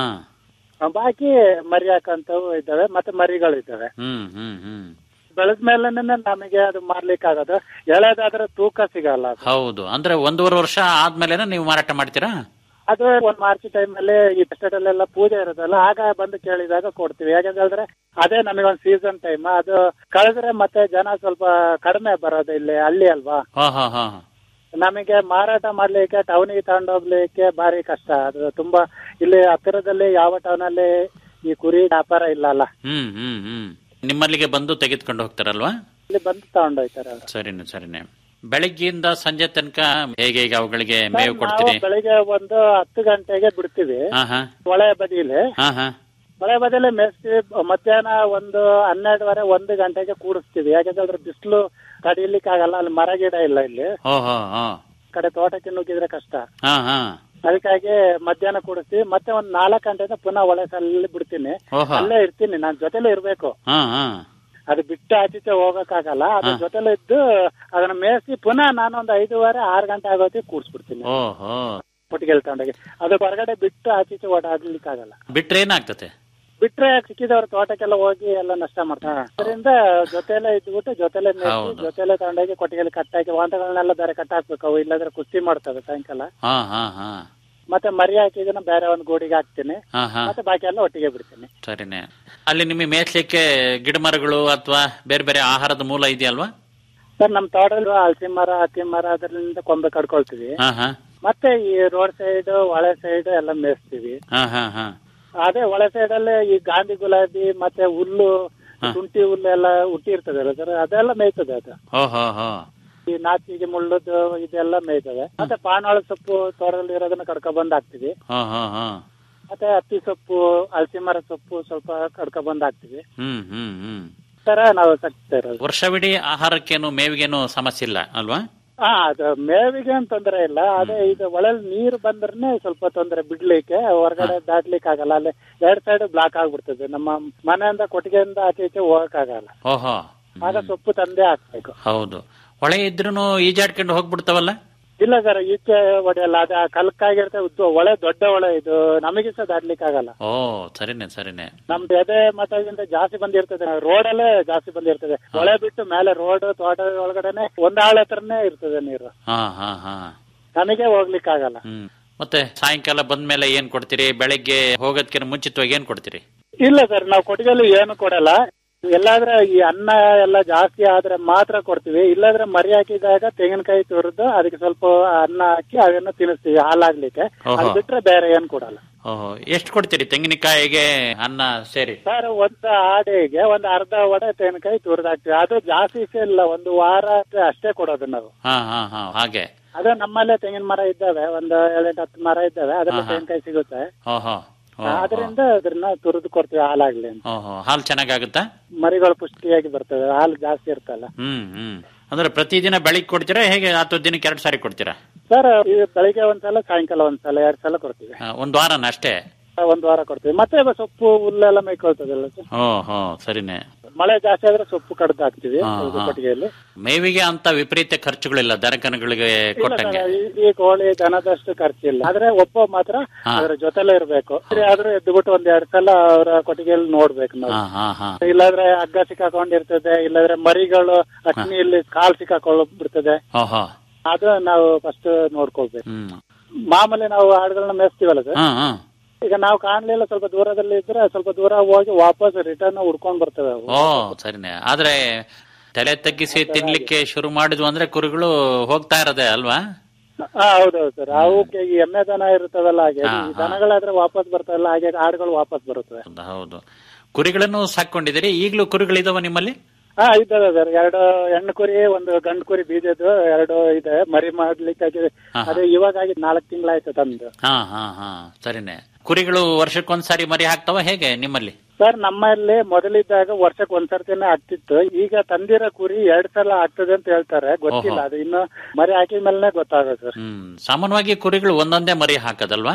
ಬಾಕಿ ಮರಿ ಹಾಕಂತವು ಇದ್ದಾವೆ ಮತ್ತೆ ಮರಿಗಳಿದ್ದಾವೆ ಹ್ಮ್ ಹ್ಮ್ ಹ್ಮ್ ಬೆಳೆದ ಮೇಲೆ ನಮಗೆ ಅದು ಮಾರ್ಲಿಕ್ಕೆ ಆಗೋದು ಎಳೆದಾದ್ರೆ ತೂಕ ಸಿಗಲ್ಲ ಅದು. ಹೌದು ಅಂದ್ರೆ ಒಂದೂವರೆ ವರ್ಷ ಆದ್ಮೇಲೆನ ನೀವು ಮಾರಾಟ ಮಾಡ್ತೀರಾ ಅದು ಒಂದ್ ಮಾರ್ಚ್ ಟೈಮ್ ಅಲ್ಲಿ ಈ ಎಲ್ಲ ಪೂಜೆ ಇರೋದಲ್ಲ ಆಗ ಬಂದು ಕೇಳಿದಾಗ ಕೊಡ್ತೀವಿ ಯಾಕಂತ ಹೇಳಿದ್ರೆ ಅದೇ ನಮಗೆ ಒಂದು ಸೀಸನ್ ಟೈಮ್ ಅದು ಕಳೆದ್ರೆ ಮತ್ತೆ ಜನ ಸ್ವಲ್ಪ ಕಡಿಮೆ ಬರೋದು ಇಲ್ಲಿ ಹಳ್ಳಿ ಅಲ್ವಾ ಹಾ ಹಾ ಹಾ ನಮಗೆ ಮಾರಾಟ ಮಾಡ್ಲಿಕ್ಕೆ ಟೌನಿಗೆ ತಗೊಂಡೋಗ್ಲಿಕ್ಕೆ ಭಾರಿ ಕಷ್ಟ ಅದು ತುಂಬಾ ಇಲ್ಲಿ ಹತ್ತಿರದಲ್ಲಿ ಯಾವ ಟೌನ್ ಅಲ್ಲಿ ಈ ಕುರಿ ವ್ಯಾಪಾರ ಇಲ್ಲ ಅಲ್ಲ ಹ್ಮ್ ಹ್ಮ್ ಹ್ಮ್ ನಿಮ್ಮಲ್ಲಿಗೆ ಬಂದು ತೆಗೆದುಕೊಂಡು ಹೋಗ್ತಾರಲ್ವಾ ಇಲ್ಲಿ ಬಂದು ತಗೊಂಡೋಗ್ತಾರೆ ಅವ್ರು. ಸರಿನೆ ಸರಿನೆ ಬೆಳಗ್ಗೆಯಿಂದ ಸಂಜೆ ತನಕ ಹೇಗೆ ಈಗ ಅವುಗಳಿಗೆ ಮೇವು ನಾವು ಕೊಡ್ತೀರಿ ಬೆಳಿಗ್ಗೆ ಒಂದು ಹತ್ತು ಗಂಟೆಗೆ ಬಿಡ್ತೀವಿ ಹಾ ಹಾ ಹೊಳೆ ಬದಿಲಿ ಹಾ ಹಾ ಹೊಳೆ ಬದಿಲಿ ಮೇಯಿಸ್ತೀವಿ ಮಧ್ಯಾಹ್ನ ಒಂದು ಹನ್ನೆರಡುವರೆ ಒಂದು ಗಂಟೆಗೆ ಕೂಡಿಸ್ತೀವಿ ಯಾಕಂದ್ರೆ ಬಿಸಿಲು ತಡೀಲಿಕ್ಕೆ ಆಗಲ್ಲ ಅಲ್ಲಿ ಮರ ಗಿಡ ಇಲ್ಲ ಇಲ್ಲಿ ಹೋ ಹೋ ಹೋ ಈ ಕಡೆ ತೋಟಕ್ಕೆ ನುಗ್ಗಿದ್ರೆ ಕಷ್ಟ ಹಾ ಹಾ ಅದಕ್ಕಾಗಿ ಮಧ್ಯಾಹ್ನ ಕೂಡಿಸ್ತೀವಿ ಮತ್ತೆ ಒಂದ್ ನಾಲ್ಕು ಗಂಟೆಯಿಂದ ಪುನಃ ಹೊಳೆ ಸಲ್ಲಿ ಬಿಡ್ತೀನಿ ಓಹೋ ಅಲ್ಲೇ ಇರ್ತೀನಿ ನಾನ್ ಜೊತೆಲೇ ಇರ್ಬೇಕು ಹಾ ಹಾ ಅದು ಬಿಟ್ಟು ಆಚೀಚೆ ಹೋಗಕ್ಕಾಗಲ್ಲ ಅದ್ರ ಹಾ. ಜೊತೆಲೆ ಇದ್ದು ಅದನ್ನ ಮೇಯಿಸಿ ಪುನಃ ನಾನೊಂದು ಐದೂವರೆ ಆರು ಗಂಟೆ ಆಗೋತಿ ಕೂಡಿಸ್ಬಿಡ್ತೀನಿ ಓಹೋ ಒಟ್ಟಿಗೆ ತಗೊಂಡೋಗಿ ಅದು ಹೊರಗಡೆ ಬಿಟ್ಟು ಆಚೀಚೆ ಓಡಾಡ್ಲಿಕ್ಕಾಗಲ್ಲ ಬಿಟ್ರೆ ಏನಾಗ್ತತೆ ಬಿಟ್ರೆ ಸಿಕ್ಕಿದವ್ರ ತೋಟಕ್ಕೆಲ್ಲ ಹೋಗಿ ಎಲ್ಲ ನಷ್ಟ ಮಾಡ್ತಾರೆ ಅದರಿಂದ ಜೊತೆಲೆ ಇದ್ಬಿಟ್ಟು ಜೊತೆಲೆ ಮೇಯಿಸಿ ಹೌದು. ಜೊತೆಲೆ ತಗೊಂಡೋಗಿ ಕೊಟ್ಟಿಗೆಯಲ್ಲಿ ಕಟ್ಟಾಕಿ ವಾಂತಗಳನ್ನೆಲ್ಲ ಬೇರೆ ಕಟ್ಟಾಕ್ಬೇಕು ಅವು ಇಲ್ಲಾಂದ್ರೆ ಕುಸ್ತಿ ಮಾಡ್ತವೆ ಸಾಯಂಕಾಲ ಹಾ ಹಾ ಹಾ ಮತ್ತೆ ಮರಿ ಹಾಕಿದನ್ನ ಬೇರೆ ಒಂದು ಗೂಡಿಗೆ ಹಾಕ್ತೀನಿ ಹಾ ಹಾ ಮತ್ತೆ ಬಾಕಿ ಎಲ್ಲ ಒಟ್ಟಿಗೆ ಬಿಡ್ತೀನಿ ಸರಿನೆ ಅಲ್ಲಿ ನಿಮಗೆ ಮೇಯ್ಸ್ಲಿಕ್ಕೆ ಗಿಡ ಮರಗಳು ಅಥವಾ ಬೇರೆ ಬೇರೆ ಆಹಾರದ ಮೂಲ ಇದೆಯಲ್ವಾ ಸರ್ ನಮ್ ತೋಟದಲ್ಲಿ ಹಲಸಿ ಮರ ಹತ್ತಿ ಮರ ಅದರಿಂದ ಕೊಂಬೆ ಕಡ್ಕೊಳ್ತೀವಿ ಹಾ ಹಾ ಮತ್ತೆ ಈ ರೋಡ್ ಸೈಡ್ ಒಳೆ ಸೈಡ್ ಎಲ್ಲ ಮೇಯಿಸ್ತೀವಿ ಹಾ ಹಾ ಹಾ ಅದೇ ಒಳೆ ಸೈಡ್ ಅಲ್ಲಿ ಈ ಗಾಂಧಿ ಗುಲಾಬಿ ಮತ್ತೆ ಹುಲ್ಲು ಹಾ. ಶುಂಠಿ ಹುಲ್ಲು ಎಲ್ಲ ಹುಟ್ಟಿರ್ತದಲ್ಲ ಸರ್ ಅದೆಲ್ಲ ಮೇಯ್ತದೆ ಅದು ಹೋ ಹೋ ಹೋ ಈ ನಾಚಿಗೆ ಮುಳ್ಳದ್ದು ಇದೆಲ್ಲ ಮೇಯ್ತದೆ ಮತ್ತೆ ಪಾನವಾಳ ಸೊಪ್ಪು ತೋಟದಲ್ಲಿ ಇರೋದನ್ನ ಕಡ್ಕೊ ಬಂದ್ ಹಾಕ್ತಿವಿ ಹೋ ಹೋ ಹೋ ಮತ್ತೆ ಹತ್ತಿ ಸೊಪ್ಪು ಹಲಸಿ ಮರ ಸೊಪ್ಪು ಸ್ವಲ್ಪ ಕಡ್ಕೊ ಬಂದ್ ಹಾಕ್ತಿವಿ ಹ್ಮ್ ಹ್ಮ್ ಹ್ಮ್ ಈ ತರ ನಾವು ಸಾಕ್ತಾ ಇರೋದು ವರ್ಷವಿಡೀ ಆಹಾರಕ್ಕೇನು ಮೇವಿಗೇನು ಸಮಸ್ಯೆ ಇಲ್ಲ ಅಲ್ವಾ ಹಾ ಅದು ಮೇವಿಗೆ ಏನ್ ತೊಂದರೆ ಇಲ್ಲ ಅದೇ ಇದು ಒಳಲ್ ನೀರು ಬಂದ್ರೆ ಸ್ವಲ್ಪ ತೊಂದರೆ ಬಿಡ್ಲಿಕ್ಕೆ ಹೊರಗಡೆ ದಾಟ್ಲಿಕ್ಕೆ ಆಗಲ್ಲ ಅಲ್ಲಿ ಎರಡ್ ಸೈಡ್ ಬ್ಲಾಕ್ ಆಗ್ಬಿಡ್ತದೆ ನಮ್ಮ ಮನೆಯಿಂದ ಕೊಟ್ಟಿಗೆಯಿಂದ ಆಚೆ ಈಚೆ ಹೋಗಕ್ ಆಗಲ್ಲ ಓಹೋ ಆಗ ಸೊಪ್ಪು ತಂದೆ ಹಾಕ್ಬೇಕು ಹೌದು ಹೊಳೆ ಇದ್ರೂನು ಈಜಾಡ್ಕೊಂಡು ಹೋಗ್ಬಿಡ್ತಾವಲ್ಲ ಇಲ್ಲ ಸರ್ ಈಚೆ ಹೊಡೆಯಲ್ಲ ಅದ ಕಲ್ಕಾಗಿರ್ತದೆ ಉದ್ದ ಒಳೆ ದೊಡ್ಡ ಒಳೆ ಇದು ನಮಗೆ ಸಹ ದಾಟ್ಲಿಕ್ಕೆ ಆಗಲ್ಲ ಓ ಸರಿನೆ ಸರಿನೆ ನಮ್ದು ಎದೆ ಮತಗಿಂತ ಜಾಸ್ತಿ ಬಂದಿರ್ತದೆ ರೋಡಲ್ಲೇ ಜಾಸ್ತಿ ಬಂದಿರ್ತದೆ ಒಳೆ ಬಿಟ್ಟು ಮೇಲೆ ರೋಡ್ ತೋಟ ಒಳಗಡೆನೆ ಒಂದ್ ಆಳ ಹತ್ರನೇ ಇರ್ತದೆ ನೀರು ಹಾ ಹಾ ಹಾ ನಮಗೆ ಹೋಗ್ಲಿಕ್ಕೆ ಆಗಲ್ಲ ಹ್ಮ್ ಮತ್ತೆ ಸಾಯಂಕಾಲ ಬಂದ್ಮೇಲೆ ಏನ್ ಕೊಡ್ತೀರಿ ಬೆಳಗ್ಗೆ ಹೋಗೋದಕ್ಕಿಂತ ಮುಂಚಿತವಾಗಿ ಏನ್ ಕೊಡ್ತೀರಿ ಇಲ್ಲ ಸರ್ ನಾವು ಕೊಟ್ಟಿಗೆಯಲ್ಲಿ ಏನು ಕೊಡಲ್ಲ ಎಲ್ಲಾದ್ರೆ ಈ ಅನ್ನ ಎಲ್ಲ ಜಾಸ್ತಿ ಆದ್ರೆ ಮಾತ್ರ ಕೊಡ್ತೀವಿ ಇಲ್ಲಾದ್ರೆ ಮರಿ ಹಾಕಿದಾಗ ತೆಂಗಿನಕಾಯಿ ತುರಿದು ಅದಕ್ಕೆ ಸ್ವಲ್ಪ ಅನ್ನ ಹಾಕಿ ಅದನ್ನ ತಿನ್ನಿಸ್ತೀವಿ ಹಾಲಾಗ್ಲಿಕ್ಕೆ ಓಹೋ. ಅದು ಬಿಟ್ರೆ ಬೇರೆ ಏನ್ ಕೊಡಲ್ಲ ಓಹೋ ಎಷ್ಟು ಕೊಡ್ತೀರಿ ತೆಂಗಿನಕಾಯಿಗೆ ಅನ್ನ ಸೇರಿ ಸರ್ ಒಂದು ಆಡೆಗೆ ಒಂದು ಅರ್ಧ ವಡೆ ತೆಂಗಿನಕಾಯಿ ತುರಿದು ಹಾಕ್ತಿವಿ ಅದು ಜಾಸ್ತಿ ಸಹ ಇಲ್ಲ ಒಂದು ವಾರ ಅಷ್ಟೇ ಕೊಡೋದು ನಾವು ಹಾ ಹಾ ಹಾ ಹಾಗೆ ಅದು ನಮ್ಮಲ್ಲೇ ತೆಂಗಿನ ಮರ ಇದ್ದಾವೆ ಒಂದು ಏಳೆಂಟು ಹತ್ತು ಮರ ಇದ್ದಾವೆ ಅದ್ರಲ್ಲಿ ಹಾ, ಹಾ. ತೆಂಗಿನಕಾಯಿ ಸಿಗುತ್ತೆ ಓಹೋ ಅದರಿಂದ ಅದನ್ನ ತುರಿದು ಕೊಡ್ತೀವಿ ಹಾಲಾಗ್ಲಿ ಅಂತ ಓಹೋ ಹಾಲು ಚೆನ್ನಾಗಾಗುತ್ತಾ ಮರಿಗಳು ಪುಷ್ಟಿಯಾಗಿ ಬರ್ತವೆ ಹಾಲು ಜಾಸ್ತಿ ಇರ್ತಲ್ಲ ಹ್ಮ್ ಹ್ಮ್ ಅಂದ್ರೆ ಪ್ರತಿದಿನ ಬೆಳಿಗ್ಗೆ ಕೊಡ್ತೀರಾ ಹೇಗೆ ಅಥವಾ ದಿನಕ್ಕೆ ಎರಡು ಸಾರಿ ಕೊಡ್ತೀರಾ ಸರ್ ಇದು ಬೆಳಿಗ್ಗೆ ಒಂದ್ಸಲ ಸಾಯಂಕಾಲ ಒಂದ್ಸಲ ಎರಡ್ ಸಲ ಕೊಡ್ತೀವಿ ಆ, ಒಂದ್ ವಾರನ ಅಷ್ಟೇ ಒಂದ್ ವಾರ ಕೊಡ್ತೀವಿ ಮತ್ತೆ ಬ- ಸೊಪ್ಪು ಹುಲ್ಲೆಲ್ಲ ಮೇಯ್ಕೊಳ್ತದಲ್ಲ ಸರ್ ಓ ಹೋ ಸರಿನೆ ಮಳೆ ಜಾಸ್ತಿ ಆದ್ರೆ ಸೊಪ್ಪು ಕಡ್ದು ಹಾಕ್ತಿವಿ ಹಾ, ಇದು ಹಾ. ಕೊಟ್ಟಿಗೆಯಲ್ಲಿ ಮೇವಿಗೆ ಅಂತ ವಿಪರೀತ ಖರ್ಚುಗಳಿಲ್ಲ ದನಕನುಗಳಿಗೆ ಇಲ್ಲ ಕೊಟ್ಟಂಗೆ ಸರ್, ಈ- ಈ ಕೋಳಿ ದನದಷ್ಟು ಖರ್ಚಿಲ್ಲ ಆದ್ರೆ ಒಬ್ಬ ಮಾತ್ರ ಹಾ. ಅದ್ರ ಜೊತೆಲೇ ಇರ್ಬೇಕು ಆದ್ರೂ ಎದ್ದುಬಿಟ್ಟು ಒಂದ್ ಎರಡ್ ಸಲ ಅವರ ಕೊಟ್ಟಿಗೆಯಲ್ಲಿ ನೋಡ್ಬೇಕು ನಾವು ಹಾ ಹಾ ಹಾ ಇಲ್ಲಾದ್ರೆ ಹಗ್ಗ ಸಿಕ್ಕಾಕೊಂಡಿರ್ತದೆ ಇಲ್ಲಾದ್ರೆ ಮರಿಗಳು ಅಗ್ನಿಯಲ್ಲಿ ಕಾಲ್ ಸಿಕ್ಕಾಕೊಂಡ್ಬಿಡ್ತದೆ ಓಹೋ ಅದು ನಾವು ಫಸ್ಟ್ ನೋಡ್ಕೊಳ್ಬೇಕು ಹ್ಮ್ ಮಾಮೂಲಿ ನಾವು ಆಡುಗಳನ್ನ ಮೇಯಿಸ್ತೀವಲ್ಲ ಸರ್ ಹಾ ಹಾ ಈಗ ನಾವು ಕಾಣ್ಲಿಲ್ಲ ಸ್ವಲ್ಪ ದೂರದಲ್ಲಿ ಇದ್ರೆ ಸ್ವಲ್ಪ ದೂರ ಹೋಗಿ ವಾಪಸ್ ರಿಟರ್ನ್ ಹುಡ್ಕೊಂಡ್ ಬರ್ತವೆ ಅವು ಓ ಸರಿನೆ ಆದ್ರೆ ತಲೆ ತಗ್ಗಿಸಿ ತಿನ್ಲಿಕ್ಕೆ ಶುರು ಮಾಡಿದ್ವು ಅಂದ್ರೆ ಕುರಿಗಳು ಹೋಗ್ತಾ ಇರೋದೆ ಅಲ್ವಾ ಹಾ ಹೌದೌದು ಸರ್ ಅವಕ್ಕೆ ಈ ಎಮ್ಮೆ ದನ ಇರುತ್ತವಲ್ಲ ಹಾಗೆ ಹಾ, ಈ ದನಗಳಾದ್ರೆ ವಾಪಸ್ ಬರ್ತಾವಲ್ಲ ಹಾಗೆ ಆಡುಗಳು ವಾಪಸ್ ಬರುತ್ತವೆ ಹೌದು, ಹೌದು ಕುರಿಗಳನ್ನು ಸಾಕೊಂಡಿದ್ದೀರಿ ಈಗಲೂ ಕುರಿಗಳಿದಾವ ನಿಮ್ಮಲ್ಲಿ ಹಾ ಇದ್ದಾವೆ ಸರ್ ಎರಡು ಹೆಣ್ಣು ಕುರಿ ಒಂದು ಗಂಡು ಕುರಿ ಬೀಜದ್ದು ಎರಡು ಇದೆ ಮರಿ ಮಾಡ್ಲಿಕ್ಕೆ ಹಾ. ಅದೇ ಇವಾಗಾಗಿ ನಾಲ್ಕು ತಿಂಗಳಾಯ್ತು ತಂದು ಹಾ ಹಾ ಹಾ ಸರಿನೆ ಕುರಿಗಳು ವರ್ಷಕ್ಕೊಂದ್ಸಾರಿ ಮರಿ ಹಾಕ್ತಾವ ಹೇಗೆ ನಿಮ್ಮಲ್ಲಿ ಸರ್ ನಮ್ಮಲ್ಲಿ ಮೊದಲಿದ್ದಾಗ ವರ್ಷಕ್ಕೆ ಒಂದ್ಸರ್ತಿನೇ ಆಗ್ತಿತ್ತು ಈಗ ತಂದಿರೋ ಕುರಿ ಎರಡ್ ಸಲ ಆಗ್ತದೆ ಅಂತ ಹೇಳ್ತಾರೆ ಗೊತ್ತಿಲ್ಲ ಓಹೋ. ಅದು ಇನ್ನು ಮರಿ ಹಾಕಿದ ಮೇಲೆ ಗೊತ್ತಾಗೋದು ಸರ್ ಹ್ಮ್ ಸಾಮಾನ್ಯವಾಗಿ ಕುರಿಗಳು ಒಂದೊಂದೇ ಮರಿ ಹಾಕದಲ್ವಾ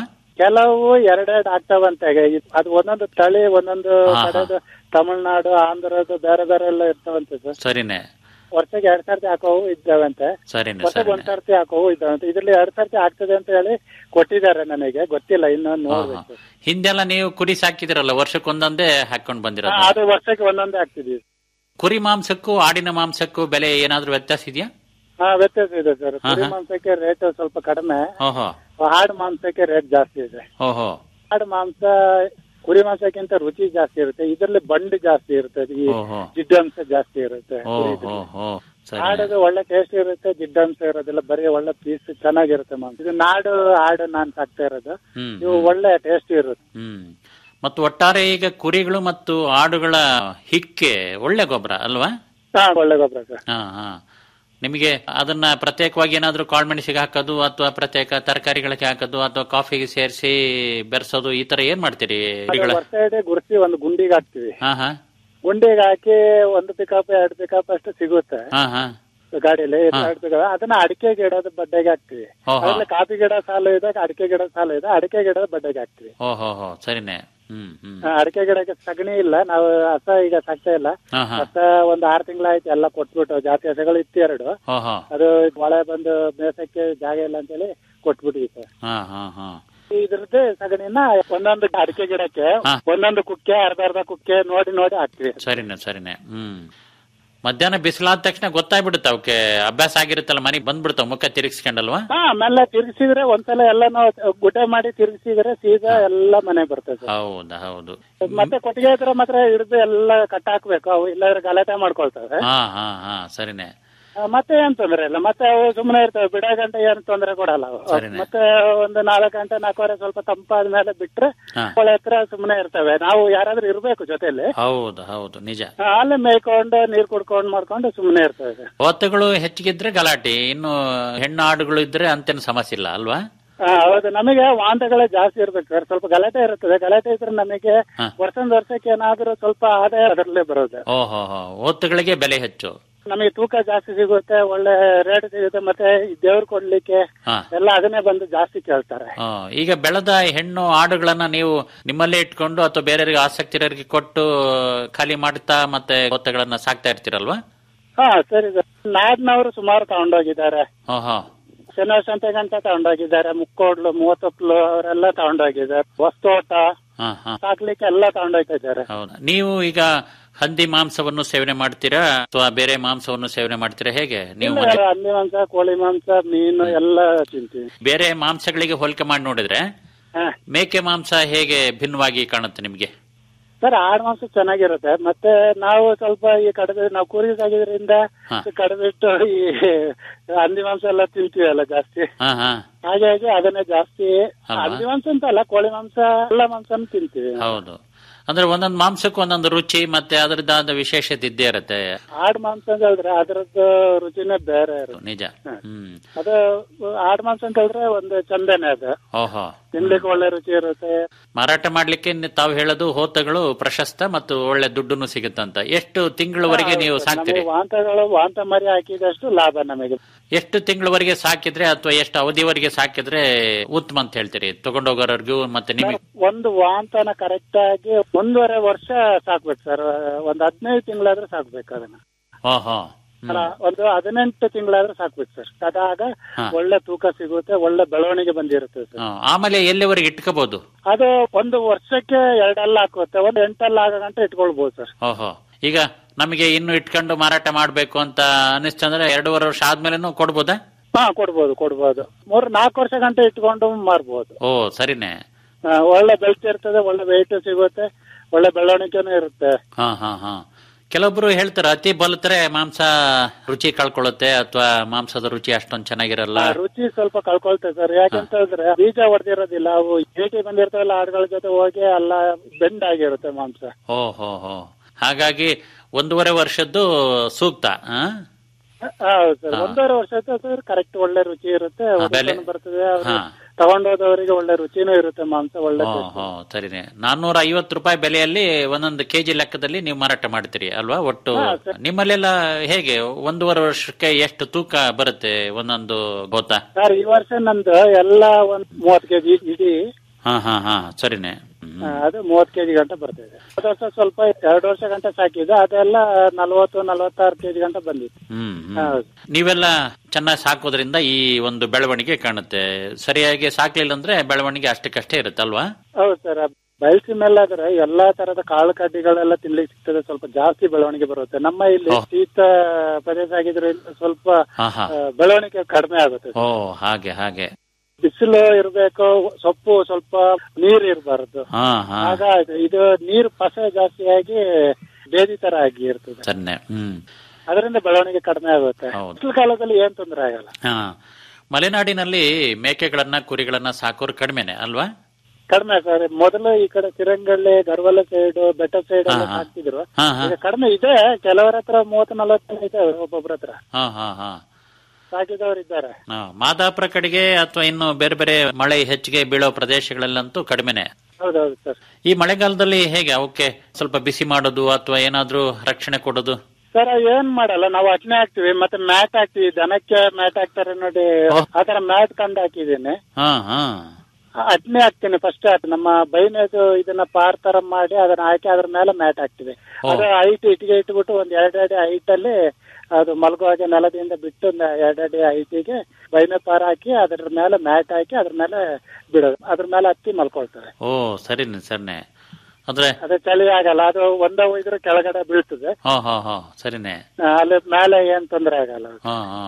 ಕೆಲವು ಎರಡೆರಡು ಆಗ್ತಾವಂತೆ ಇದ್- ಅದು ಒಂದೊಂದು ತಳಿ ಒಂದೊಂದು ಹಾ, ಹಾ. ಕಡೆದು ತಮಿಳ್ನಾಡು ಆಂಧ್ರದ್ದು ಬೇರೆ ಬೇರೆ ಎಲ್ಲ ಇರ್ತಾವಂತೆ ಸರ್ ಸರಿನೇ ವರ್ಷಕ್ಕೆ ಎರಡ್ ಸರ್ತಿ ಹಾಕೋವು ಇದ್ದಾವಂತೆ ಸರಿನೇ ವರ್ಷಕ್ಕೆ ಸರಿನೇ ಒಂದ್ ಸರ್ತಿ ಹಾಕೋವು ಇದ್ದಾವಂತೆ ಇದ್ರಲ್ಲಿ ಎರಡ್ ಸರ್ತಿ ಆಗ್ತದೆ ಅಂತ ಹೇಳಿ ಕೊಟ್ಟಿದ್ದಾರೆ ನನಗೆ ಗೊತ್ತಿಲ್ಲ ಇನ್ನು ಹಾ, ಹಾ. ನೋಡ್ಬೇಕು ಹಿಂದೆಲ್ಲ ನೀವು ಕುರಿ ಸಾಕಿದಿರಲ್ಲ ವರ್ಷಕ್ಕೊಂದೊಂದೇ ಹಾಕೊಂಡ್ ಹಾ, ಬಂದಿರೋದು ಅದು ವರ್ಷಕ್ಕೆ ಒಂದೊಂದೇ ಆಗ್ತಿದ್ವಿ ಕುರಿ ಮಾಂಸಕ್ಕೂ ಆಡಿನ ಮಾಂಸಕ್ಕೂ ಬೆಲೆ ಏನಾದ್ರೂ ವ್ಯತ್ಯಾಸ ಇದೆಯಾ ಹಾ ವ್ಯತ್ಯಾಸ ಇದೆ ಸರ್ ಹಾ, ಕುರಿ ಹಾ. ಮಾಂಸಕ್ಕೆ ರೇಟ್ ಸ್ವಲ್ಪ ಕಡಿಮೆ ಓಹೋ ಆಡು ಮಾಂಸಕ್ಕೆ ರೇಟ್ ಜಾಸ್ತಿ ಇದೆ ಓಹೋ ಆಡು ಮಾಂಸ ಕುರಿ ಮಾಂಸಕ್ಕಿಂತ ರುಚಿ ಜಾಸ್ತಿ ಇರುತ್ತೆ ಇದರಲ್ಲಿ ಬಂಡ್ ಜಾಸ್ತಿ ಇರುತ್ತೆ ಈ ಓಹೋ ಜಿಡ್ಡಂಶ ಜಾಸ್ತಿ ಇರುತ್ತೆ ಓ ಕುರಿದಲ್ಲಿ. ಹೋ ಹೋ ಸರಿ ಆಡದು ಒಳ್ಳೆ ಟೇಸ್ಟ್ ಇರುತ್ತೆ ಜಿಡ್ಡಂಶ ಇರೋದಿಲ್ಲ ಬರೀ ಒಳ್ಳೆ ಪೀಸ್ ಚೆನ್ನಾಗಿರುತ್ತೆ ಮಾಂಸ ಇದು ನಾಡು ಆಡು ನಾನ್ ಸಾಕ್ತಾ ಇರೋದು ಹ್ಮ್ ಇವು ಒಳ್ಳೆ ಟೇಸ್ಟ್ ಇರುತ್ತೆ ಹ್ಮ್ ಮತ್ತು ಒಟ್ಟಾರೆ ಈಗ ಕುರಿಗಳು ಮತ್ತು ಆಡುಗಳ ಹಿಕ್ಕೆ ಒಳ್ಳೆ ಗೊಬ್ಬರ ಅಲ್ವಾ ಹಾ ಒಳ್ಳೆ ಗೊಬ್ಬರ ಸರ್ ಹಾ ಹಾ ನಿಮಗೆ ಅದನ್ನ ಪ್ರತ್ಯೇಕವಾಗಿ ಏನಾದ್ರೂ ಕಾಳ್ಮೆಣಸಿಗೆ ಹಾಕೋದು ಅಥವಾ ಪ್ರತ್ಯೇಕ ತರಕಾರಿಗಳಿಗೆ ಹಾಕೋದು ಅಥವಾ ಕಾಫಿಗೆ ಸೇರಿಸಿ ಬೆರೆಸೋದು ಈ ತರ ಏನ್ ಮಾಡ್ತೀರಿ ಕುರಿಗಳ ವರ್ಷ ಇಡೀ ಗುರ್ಸಿ ಒಂದು ಗುಂಡಿಗೆ ಹಾಕ್ತಿವಿ ಹಾ ಹಾ ಗುಂಡಿಗೆ ಹಾಕಿ ಒಂದು ಪಿಕಪ್ ಎರಡು ಪಿಕಪ್ ಅಷ್ಟು ಸಿಗುತ್ತೆ ಹಾ ಹಾ ಗಾಡಿಯಲ್ಲಿ ಹಾ. ಎರಡು pickup. ಅದನ್ನ ಅಡಿಕೆ ಗಿಡದ ಬಡ್ಡೆಗೆ ಹಾಕ್ತಿವಿ ಓಹೋ. ಅದ್ರಲ್ಲಿ ಕಾಫಿ ಗಿಡ ಸಾಲು ಇದೆ ಅಡಿಕೆ ಗಿಡ ಸಾಲು ಇದೆ ಅಡಿಕೆ ಗಿಡದ ಬಡ್ಡೆಗೆ ಹಾಕ್ತಿವಿ ಓ ಹೋ ಹೋ ಸರಿನೇ ಹ್ಮ್ ಹ್ಮ್ ಆ, ಅಡಿಕೆ ಗಿಡಕ್ಕೆ ಸಗಣಿ ಇಲ್ಲ ನಾವು ಹಸ ಈಗ ಸಾಕ್ತಾ ಇಲ್ಲ ಹಾ ಹಾ ಹಸ ಒಂದ್ ಆರು ತಿಂಗಳಾಯ್ತು ಎಲ್ಲ ಕೊಟ್ಬಿಟ್ಟು ಜಾತಿ ಹಸಗಳು ಇತ್ತು ಎರಡು ಹೋ ಹೋ ಅದು ಮಳೆ ಬಂದು ಮೇಸಕ್ಕೆ ಜಾಗ ಇಲ್ಲ ಅಂತೇಳಿ ಕೊಟ್ಬಿಟ್ವಿ ಸರ್ ಹಾ ಹಾ ಹಾ ಇದ್ರದ್ದು ಸಗಣಿನ ಒಂದೊಂದು ಅಡಿಕೆ ಗಿಡಕ್ಕೆ ಹಾ. ಒಂದೊಂದು ಕುಕ್ಕೆ ಅರ್ಧ ಅರ್ಧ ಕುಕ್ಕೆ ನೋಡಿ ನೋಡಿ ಹಾಕ್ತಿವಿ ಸರಿನೇ ಸರಿನೇ ಹ್ಮ್ ಮಧ್ಯಾಹ್ನ ಬಿಸಿಲಾದ ತಕ್ಷಣ ಗೊತ್ತಾಗ್ಬಿಡುತ್ತೆ ಅವಕ್ಕೆ ಅಭ್ಯಾಸ ಆಗಿರುತ್ತಲ್ಲ ಮನೆಗೆ ಬಂದ್ಬಿಡ್ತಾವ ಮುಖ ತಿರುಗಿಸ್ಕೊಂಡಲ್ವಾ ಹಾ ಆಮೇಲೆ ತಿರ್ಗಿಸಿದ್ರೆ ಒಂದ್ಸಲ ಎಲ್ಲ ನಾವು ಗುಡ್ಡೆ ಮಾಡಿ ತಿರ್ಗಿಸಿದ್ರೆ ಸೀದಾ ಎಲ್ಲ ಮನೆ ಬರ್ತದೆ ಸರ್. ಹೌದಾ ಹೌದು ಮತ್ತೆ ಕೊಟ್ಟಿಗೆ ಹತ್ರ ಮಾತ್ರ ಹಿಡಿದು ಎಲ್ಲ ಕಟ್ ಹಾಕ್ಬೇಕು ಅವು ಇಲ್ಲಾಂದ್ರೆ ಗಲಾಟೆ ಮಾಡ್ಕೊಳ್ತವೆ ಹಾ ಹಾ ಹಾ ಸರಿನೇ ಆ, ಮತ್ತೆ ಏನ್ ತೊಂದ್ರೆ ಇಲ್ಲ ಮತ್ತೆ ಅವು ಸುಮ್ಮನೆ ಇರ್ತವೆ ಬಿಡೋ ಗಂಟೆ ಏನ್ ತೊಂದರೆ ಕೊಡಲ್ಲ ಅವು ಸರಿನೆ. ಮತ್ತೆ ಒಂದು ನಾಲ್ಕು ಗಂಟೆ ನಾಲ್ಕುವರೆ ಸ್ವಲ್ಪ ತಂಪಾದ ಮೇಲೆ ಬಿಟ್ರೆ ಹಾ. ಒಳ್ಳೆ ಹತ್ರ ಸುಮ್ಮನೆ ಇರ್ತವೆ ನಾವು ಯಾರಾದ್ರೂ ಇರ್ಬೇಕು ಜೊತೆಲಿ ಹೌದು ಹೌದು ನಿಜ ಆ, ಅಲ್ಲೇ ಮೇಯ್ಕೊಂಡು ನೀರ್ ಕುಡ್ಕೊಂಡು ಮಾಡ್ಕೊಂಡು ಸುಮ್ಮನೆ ಇರ್ತವೆ ಓತಗಳು ಹೆಚ್ಚಿಗಿದ್ರೆ ಗಲಾಟೆ ಇನ್ನು ಹೆಣ್ಣು ಆಡುಗಳು ಇದ್ರೆ ಅಂತೇನು ಸಮಸ್ಯೆ ಇಲ್ಲ ಅಲ್ವಾ ಆ, ಹೌದು ನಮಗೆ ವಾಂತಗಳೇ ಜಾಸ್ತಿ ಇರ್ಬೇಕು ಸರ್ ಸ್ವಲ್ಪ ಗಲಾಟೆ ಇರುತ್ತದೆ ಗಲಾಟೆ ಇದ್ರೆ ನಮಗೆ ಹಾ. ವರ್ಷದ ವರ್ಷಕ್ಕೆ ಏನಾದ್ರೂ ಸ್ವಲ್ಪ ಆದಾಯ ಅದರಲ್ಲೇ ಬರುತ್ತೆ ಓಹೋ ಹೋ ಓತುಗಳಿಗೆ ಬೆಲೆ ಹೆಚ್ಚು ನಮಗೆ ತೂಕ ಜಾಸ್ತಿ ಸಿಗುತ್ತೆ ಒಳ್ಳೆ ರೇಟ್ ಸಿಗುತ್ತೆ ಮತ್ತೆ ಈ ದೇವ್ರು ಕೊಡ್ಲಿಕ್ಕೆ ಹಾ ಎಲ್ಲ ಅದನ್ನೇ ಬಂದು ಜಾಸ್ತಿ ಕೇಳ್ತಾರೆ ಆ, ಈಗ ಬೆಳೆದ ಹೆಣ್ಣು ಆಡುಗಳನ್ನ ನೀವು ನಿಮ್ಮಲ್ಲೇ ಇಟ್ಕೊಂಡು ಅಥವಾ ಬೇರೆಯವರಿಗೆ ಆಸಕ್ತಿ ಇರೋರಿಗೆ ಕೊಟ್ಟು ಖಾಲಿ ಮಾಡುತ್ತಾ ಮತ್ತೆ ಓತಗಳನ್ನ ಸಾಕ್ತಾ ಇರ್ತೀರಲ್ವಾ ಹಾ ಸರಿ ಸರ್ ನಾಡ್ನವರು ಸುಮಾರು ತಗೊಂಡೋಗಿದ್ದಾರೆ ಓಹೋ ಶನಿವಾರ ಸಂತೆ ಗಂಟೆ ತಗೊಂಡೋಗಿದ್ದಾರೆ ಮುಕ್ಕೋಡ್ಲು ಮೂವತ್ತೊಕ್ಲು ಅವರೆಲ್ಲ ತಗೊಂಡೋಗಿದ್ದಾರೆ ವಸ್ತೋಟ ಹಾ ಹಾ ಸಾಕ್ಲಿಕ್ಕೆ ಎಲ್ಲ ತಗೊಂಡೋಗ್ತಾ ಇದ್ದಾರೆ ಹೌದಾ ನೀವು ಈಗ ಹಂದಿ ಮಾಂಸವನ್ನು ಸೇವನೆ ಮಾಡ್ತೀರಾ ಅಥವಾ ಬೇರೆ ಮಾಂಸವನ್ನು ಸೇವನೆ ಮಾಡ್ತೀರಾ ಹೇಗೆ ನೀವು ಇಲ್ಲ, ಮನೆ- ಹಂದಿ ಮಾಂಸ ಕೋಳಿ ಮಾಂಸ ಮೀನು ಎಲ್ಲ ತಿಂತೀವಿ ಬೇರೆ ಮಾಂಸಗಳಿಗೆ ಹೋಲಿಕೆ ಮಾಡಿ ನೋಡಿದ್ರೆ ಹಾ ಮೇಕೆ ಮಾಂಸ ಹೇಗೆ ಭಿನ್ನವಾಗಿ ಕಾಣುತ್ತೆ ನಿಮ್ಗೆ ಸರ್ ಆಡ್ ಮಾಂಸ ಚೆನ್ನಾಗಿರುತ್ತೆ ಮತ್ತೆ ನಾವು ಸ್ವಲ್ಪ ಈ ಕಡದ ನಾವು ಕುರಿ ಸಾಗಿದ್ರಿಂದ ಹಾ. ಕಡದಿಟ್ಟು ಈ ಹಂದಿ ಮಾಂಸ ಎಲ್ಲ ತಿಂತೀವಿ ಅಲ್ಲ ಜಾಸ್ತಿ ಹಾ ಹಾ ಹಾಗಾಗಿ ಅದನ್ನೇ ಜಾಸ್ತಿ ಅಲ್ವಾ? ಹಂದಿ ಮಾಂಸ ಅಂತ ಅಲ್ಲ ಕೋಳಿ ಮಾಂಸ ಎಲ್ಲ ಮಾಂಸನೂ ತಿಂತೀವಿ ಹೌದು ಅಂದ್ರೆ ಒಂದೊಂದು ಮಾಂಸಕ್ಕೂ ಒಂದೊಂದು ರುಚಿ ಮತ್ತೆ ಅದರದ್ದಾದ ವಿಶೇಷತೆ ಇದ್ದೇ ಇರುತ್ತೆ ಆಡ್ ಮಾಂಸ ಅಂತ ಹೇಳಿದ್ರೆ ಅದರದ್ದು ರುಚಿನೇ ಬೇರೆ ಇರುತ್ತೆ ನಿಜ ಹ್ಮ್ ಅದು ಆಡ್ ಮಾಂಸ ಅಂತ ಹೇಳಿದ್ರೆ ಒಂದು ಚಂದನೆ ಅದು ಓಹೋ ತಿನ್ಲಿಕ್ಕೆ ಒಳ್ಳೆ ರುಚಿ ಇರುತ್ತೆ ಮಾರಾಟ ಮಾಡ್ಲಿಕ್ಕೆ ನಿ- ತಾವು ಹೇಳೋದು ಹೋತಗಳು ಪ್ರಶಸ್ತ ಮತ್ತು ಒಳ್ಳೆ ದುಡ್ಡನ್ನು ಸಿಗುತ್ತಂತ ಎಷ್ಟು ತಿಂಗಳವರೆಗೆ ನೀವು ಸಾಕ್ತೀರಿ ನಮಗೆ ವಾಂತಗಳು ವಾಂತ ಮರಿ ಹಾಕಿದಷ್ಟು ಲಾಭ ನಮಗೆ ಎಷ್ಟು ತಿಂಗಳವರೆಗೆ ಸಾಕಿದ್ರೆ ಅಥವಾ ಎಷ್ಟು ಅವಧಿವರೆಗೆ ಸಾಕಿದ್ರೆ ಉತ್ತಮ ಅಂತ ಹೇಳ್ತೀರಿ ತಗೊಂಡೋಗೋರ್ಗೂ ಮತ್ತೆ ನಿಮಗೆ ಒಂದು ವಾಂತನ ಕರೆಕ್ಟ್ ಆಗಿ ಒಂದೂವರೆ ವರ್ಷ ಸಾಕ್ಬೇಕು ಸರ್ ಒಂದ್ ಹದಿನೈದು ತಿಂಗಳಾದ್ರೆ ಸಾಕ್ಬೇಕು ಅದನ್ನ ಓಹೋ ಅಲ್ಲ ಒಂದು ಹದಿನೆಂಟು ತಿಂಗಳಾದ್ರೆ ಸಾಕ್ಬೇಕು ಸರ್ ಅದಾಗ ಹಾ. ಒಳ್ಳೆ ತೂಕ ಸಿಗುತ್ತೆ ಒಳ್ಳೆ ಬೆಳವಣಿಗೆ ಬಂದಿರುತ್ತೆ ಸರ್ ಆ, ಆಮೇಲೆ ಎಲ್ಲಿವರೆಗೆ ಇಟ್ಕೋಬಹುದು ಅದು ಒಂದು ವರ್ಷಕ್ಕೆ ಎರಡೆಲ್ಲ ಹಾಕುತ್ತೆ ಒಂದು ಎಂಟೆಲ್ಲ ಆಗೋ ಗಂಟೆ ಇಟ್ಕೊಳ್ಬಹುದು ಸರ್ ಓಹೋ ಈಗ ನಮಗೆ ಇನ್ನು ಇಟ್ಕೊಂಡು ಮಾರಾಟ ಮಾಡ್ಬೇಕು ಅಂತ ಅನಿಸ್ತಂದ್ರೆ ಎರಡೂವರೆ ವರ್ಷ ಆದ್ಮೇಲೆನೂ ಕೊಡ್ಬೋದಾ ಹಾ ಕೊಡ್ಬೋದು ಕೊಡ್ಬೋದು ಮೂರ್ ನಾಲ್ಕು ವರ್ಷ ಗಂಟೆ ಇಟ್ಕೊಂಡು ಮಾರ್ಬೋದು ಓ ಸರಿನೇ ಆ, ಒಳ್ಳೆ ಬೆಳ್ತಿರ್ತದೆ ಒಳ್ಳೆ ವೆಯ್ಟ್ ಸಿಗುತ್ತೆ ಒಳ್ಳೆ ಬೆಳವಣಿಗೆನೂ ಇರುತ್ತೆ ಹಾ ಹಾ ಹಾ ಕೆಲವೊಬ್ರು ಹೇಳ್ತಾರೆ ಅತಿ ಬಲತ್ರೆ ಮಾಂಸ ರುಚಿ ಕಳ್ಕೊಳ್ಳುತ್ತೆ ಅಥವಾ ಮಾಂಸದ ರುಚಿ ಅಷ್ಟೊಂದು ಚೆನ್ನಾಗಿರಲ್ಲ ಆ, ರುಚಿ ಸ್ವಲ್ಪ ಕಳ್ಕೊಳ್ತೇವೆ ಸರ್ ಯಾಕಂತ ಹೇಳಿದ್ರೆ ಬೀಜ ಹೊಡೆದಿರೋದಿಲ್ಲ ಅವು ಏಟಿ ಬಂದಿರ್ತಾವಲ್ಲ ಆಡುಗಳ ಜೊತೆ ಹೋಗಿ ಎಲ್ಲ ಬೆಂಡ್ ಆಗಿರುತ್ತೆ ಮಾಂಸ ಓ ಹೋ ಹೋ ಹಾಗಾಗಿ ಒಂದೂವರೆ ವರ್ಷದ್ದು ಸೂಕ್ತ ಆ? ಹೌದು ಸರ್ ಹಾ. ಒಂದೂವರೆ ವರ್ಷ ಸರ್ ಕರೆಕ್ಟ್ ಒಳ್ಳೆ ರುಚಿ ಇರುತ್ತೆ ಹಾ, ಬೆಲೆ- ಒಡೆತನ ಬರ್ತದೆ ಅವ್ರು ಹಾ. ತಗೊಂಡೋದವರಿಗೆ ಒಳ್ಳೆ ರುಚಿನೂ ಇರುತ್ತೆ ಮಾಂಸ ಒಳ್ಳೆ ಓ ಹೋ ಸರಿನೇ ನಾನ್ನೂರ ಐವತ್ತು ರೂಪಾಯಿ ಬೆಲೆಯಲ್ಲಿ ಒಂದೊಂದು ಕೆಜಿ ಲೆಕ್ಕದಲ್ಲಿ ನೀವು ಮಾರಾಟ ಮಾಡ್ತೀರಿ ಅಲ್ವಾ ಒಟ್ಟು ಹಾ, ಸರ್. ನಿಮ್ಮಲ್ಲೆಲ್ಲ ಹೇಗೆ ಒಂದೂವರೆ ವರ್ಷಕ್ಕೆ ಎಷ್ಟು ತೂಕ ಬರುತ್ತೆ ಒಂದೊಂದು ಗೋತ ಸರ್ ಈ ವರ್ಷ ನಂದು ಎಲ್ಲ ಒಂದ್ ಮೂವತ್ ಕೆಜಿ ಇಡೀ ಹಾ ಹಾ ಹಾ ಸರಿನೆ ಹ್ಮ್. ಆ, ಅದು ಮೂವತ್ತು ಕೆಜಿ ಗಂಟ ಬರ್ತಿದೆ ಹೋದ ವರ್ಷ ಸ್ವಲ್ಪ ಎರಡು ವರ್ಷ ಗಂಟ ಸಾಕಿದ್ದು ಅದೆಲ್ಲ ನಲ್ವತ್ತು ನಲ್ವತ್ತಾರು ಕೆಜಿ ಗಂಟ ಬಂದಿತ್ತು ಹ್ಮ್ ಹ್ಮ್. ಹೌದು. ನೀವೆಲ್ಲ ಚೆನ್ನಾಗಿ ಸಾಕೋದ್ರಿಂದ ಈ ಒಂದು ಬೆಳವಣಿಗೆ ಕಾಣುತ್ತೆ ಸರಿಯಾಗಿ ಸಾಕ್ಲಿಲ್ಲ ಅಂದ್ರೆ ಬೆಳವಣಿಗೆ ಅಷ್ಟಕ್ಕಷ್ಟೇ ಇರುತ್ತೆ ಅಲ್ವಾ ಹೌದು ಸರ್ ಬಯಸಿ ಮೇಲೆ ಆದ್ರೆ ಎಲ್ಲಾ ತರದ ಕಾಳು ಕಡ್ಡಿಗಳೆಲ್ಲ ತಿನ್ಲಿಕ್ಕೆ ಸಿಗ್ತದೆ ಸ್ವಲ್ಪ ಜಾಸ್ತಿ ಬೆಳವಣಿಗೆ ಬರುತ್ತೆ ನಮ್ಮ ಇಲ್ಲಿ ಓ. ಶೀತ ಪ್ರದೇಶ ಆಗಿದ್ರಿಂದ ಸ್ವಲ್ಪ ಹಾ ಹಾ ಆ, ಬೆಳವಣಿಗೆ ಕಡಿಮೆ ಆಗುತ್ತೆ ಓ ಹಾಗೆ ಹಾಗೆ ಬಿಸಿಲು ಇರಬೇಕು ಸೊಪ್ಪು ಸ್ವಲ್ಪ ನೀರು ಇರಬಾರದು ಹಾ ಹಾ ಆಗ ಇದು ನೀರು ಪಸ ಜಾಸ್ತಿಯಾಗಿ ಬೇದಿ ತರ ಆಗಿ ಇರ್ತದೆ ಸನ್ನೆ ಹ್ಮ್ ಅದರಿಂದ ಬೆಳವಣಿಗೆ ಕಡಿಮೆ ಆಗುತ್ತೆ ಹೌದು. ಬಿಸಿಲು ಕಾಲದಲ್ಲಿ ಏನ್ ತೊಂದರೆ ಆಗಲ್ಲ ಹಾ ಮಲೆನಾಡಿನಲ್ಲಿ ಮೇಕೆಗಳನ್ನ ಕುರಿಗಳನ್ನ ಸಾಕೋರು ಕಡಿಮೆನೆ ಅಲ್ವಾ ಕಡಿಮೆ ಸರ್ ಮೊದಲು ಈ ಕಡೆ ತಿರಂಗಳ್ಳಿ ಗರ್ವಲ ಸೈಡ್ ಬೆಟ್ಟ ಸೈಡ್ ಎಲ್ಲ ಹಾ, ಹಾ. ಹಾಕ್ತಿದ್ರು ಹಾ ಹಾ ಈಗ ಕಡಿಮೆ ಇದೆ ಕೆಲವರ ಹತ್ರ ಮೂವತ್ತು ನಲವತ್ತು ಇದೆ ಒಬ್ಬೊಬ್ರ ಹತ್ರ ಹಾ ಹಾ ಹಾ ಸಾಕಿದವರು ಇದ್ದಾರೆ ಹಾ, ಮಾದಾಪುರ ಕಡೆಗೆ ಅಥವಾ ಇನ್ನು ಬೇರೆ ಬೇರೆ ಮಳೆ ಹೆಚ್ಚಿಗೆ ಬೀಳೋ ಪ್ರದೇಶಗಳಲ್ಲಂತೂ ಕಡಿಮೆನೆ ಹೌದೌದು ಸರ್ ಈ ಮಳೆಗಾಲದಲ್ಲಿ ಹೇಗೆ ಅವಕ್ಕೆ ಸ್ವಲ್ಪ ಬಿಸಿ ಮಾಡೋದು ಅಥವಾ ಏನಾದ್ರೂ ರಕ್ಷಣೆ ಕೊಡೋದು ಸರ್ ಏನ್ ಮಾಡಲ್ಲ ನಾವು ಅಟ್ನೆ ಹಾಕ್ತಿವಿ ಮತ್ತೆ ಮ್ಯಾಟ್ ಹಾಕ್ತಿವಿ ದನಕ್ಕೆ ಮ್ಯಾಟ್ ಹಾಕ್ತಾರೆ ನೋಡಿ ಆತರ ಮ್ಯಾಟ್ ಕಂಡು ಹಾಕಿದ್ದೀನಿ ಹಾ ಹಾ ಅಟ್ನೆ ಹಾಕ್ತೀನಿ ಫಸ್ಟ್ ನಮ್ಮ ಬೈನದು ಇದನ್ನ ಪಾರ್ ತರ ಮಾಡಿ ಅದನ್ನ ಹಾಕಿ ಅದ್ರ ಮೇಲೆ ಮ್ಯಾಟ್ ಹಾಕ್ತಿವಿ ಓ. ಅದು ಹೈಟ್ ಇಟ್ಟಿಗೆ ಇಟ್ಬಿಟ್ಟು ಒಂದ್ ಎರಡೆರಡು ಹೈಟ್ ಅಲ್ಲಿ ಅದು ಮಲಗುವಾಗ ನೆಲದಿಂದ ಬಿಟ್ಟು ಒಂದು ಎರಡೆರಡು ಹೈಟಿಗೆ ಬೈನೆ ಪಾರ್ ಹಾಕಿ ಅದ್ರ ಮೇಲೆ ಮ್ಯಾಟ್ ಹಾಕಿ ಅದ್ರ ಮೇಲೆ ಬಿಡೋದು ಅದ್ರ ಮೇಲೆ ಹತ್ತಿ ಮಲ್ಕೊಳ್ತವೆ ಓ ಸರಿನೆ ಸರಿನೆ ಅಂದ್ರೆ ಅದು ಚಳಿ ಆಗಲ್ಲ ಅದು ಒಂದೇ ಒಯ್ದ್ರೆ ಕೆಳಗಡೆ ಬೀಳ್ತದೆ ಹಾ ಹಾ ಹಾ ಸರಿನೆ ಆ, ಅಲ್ಲಿ ಮೇಲೆ ಏನ್ ತೊಂದರೆ ಆಗಲ್ಲ ಹಾ ಹಾ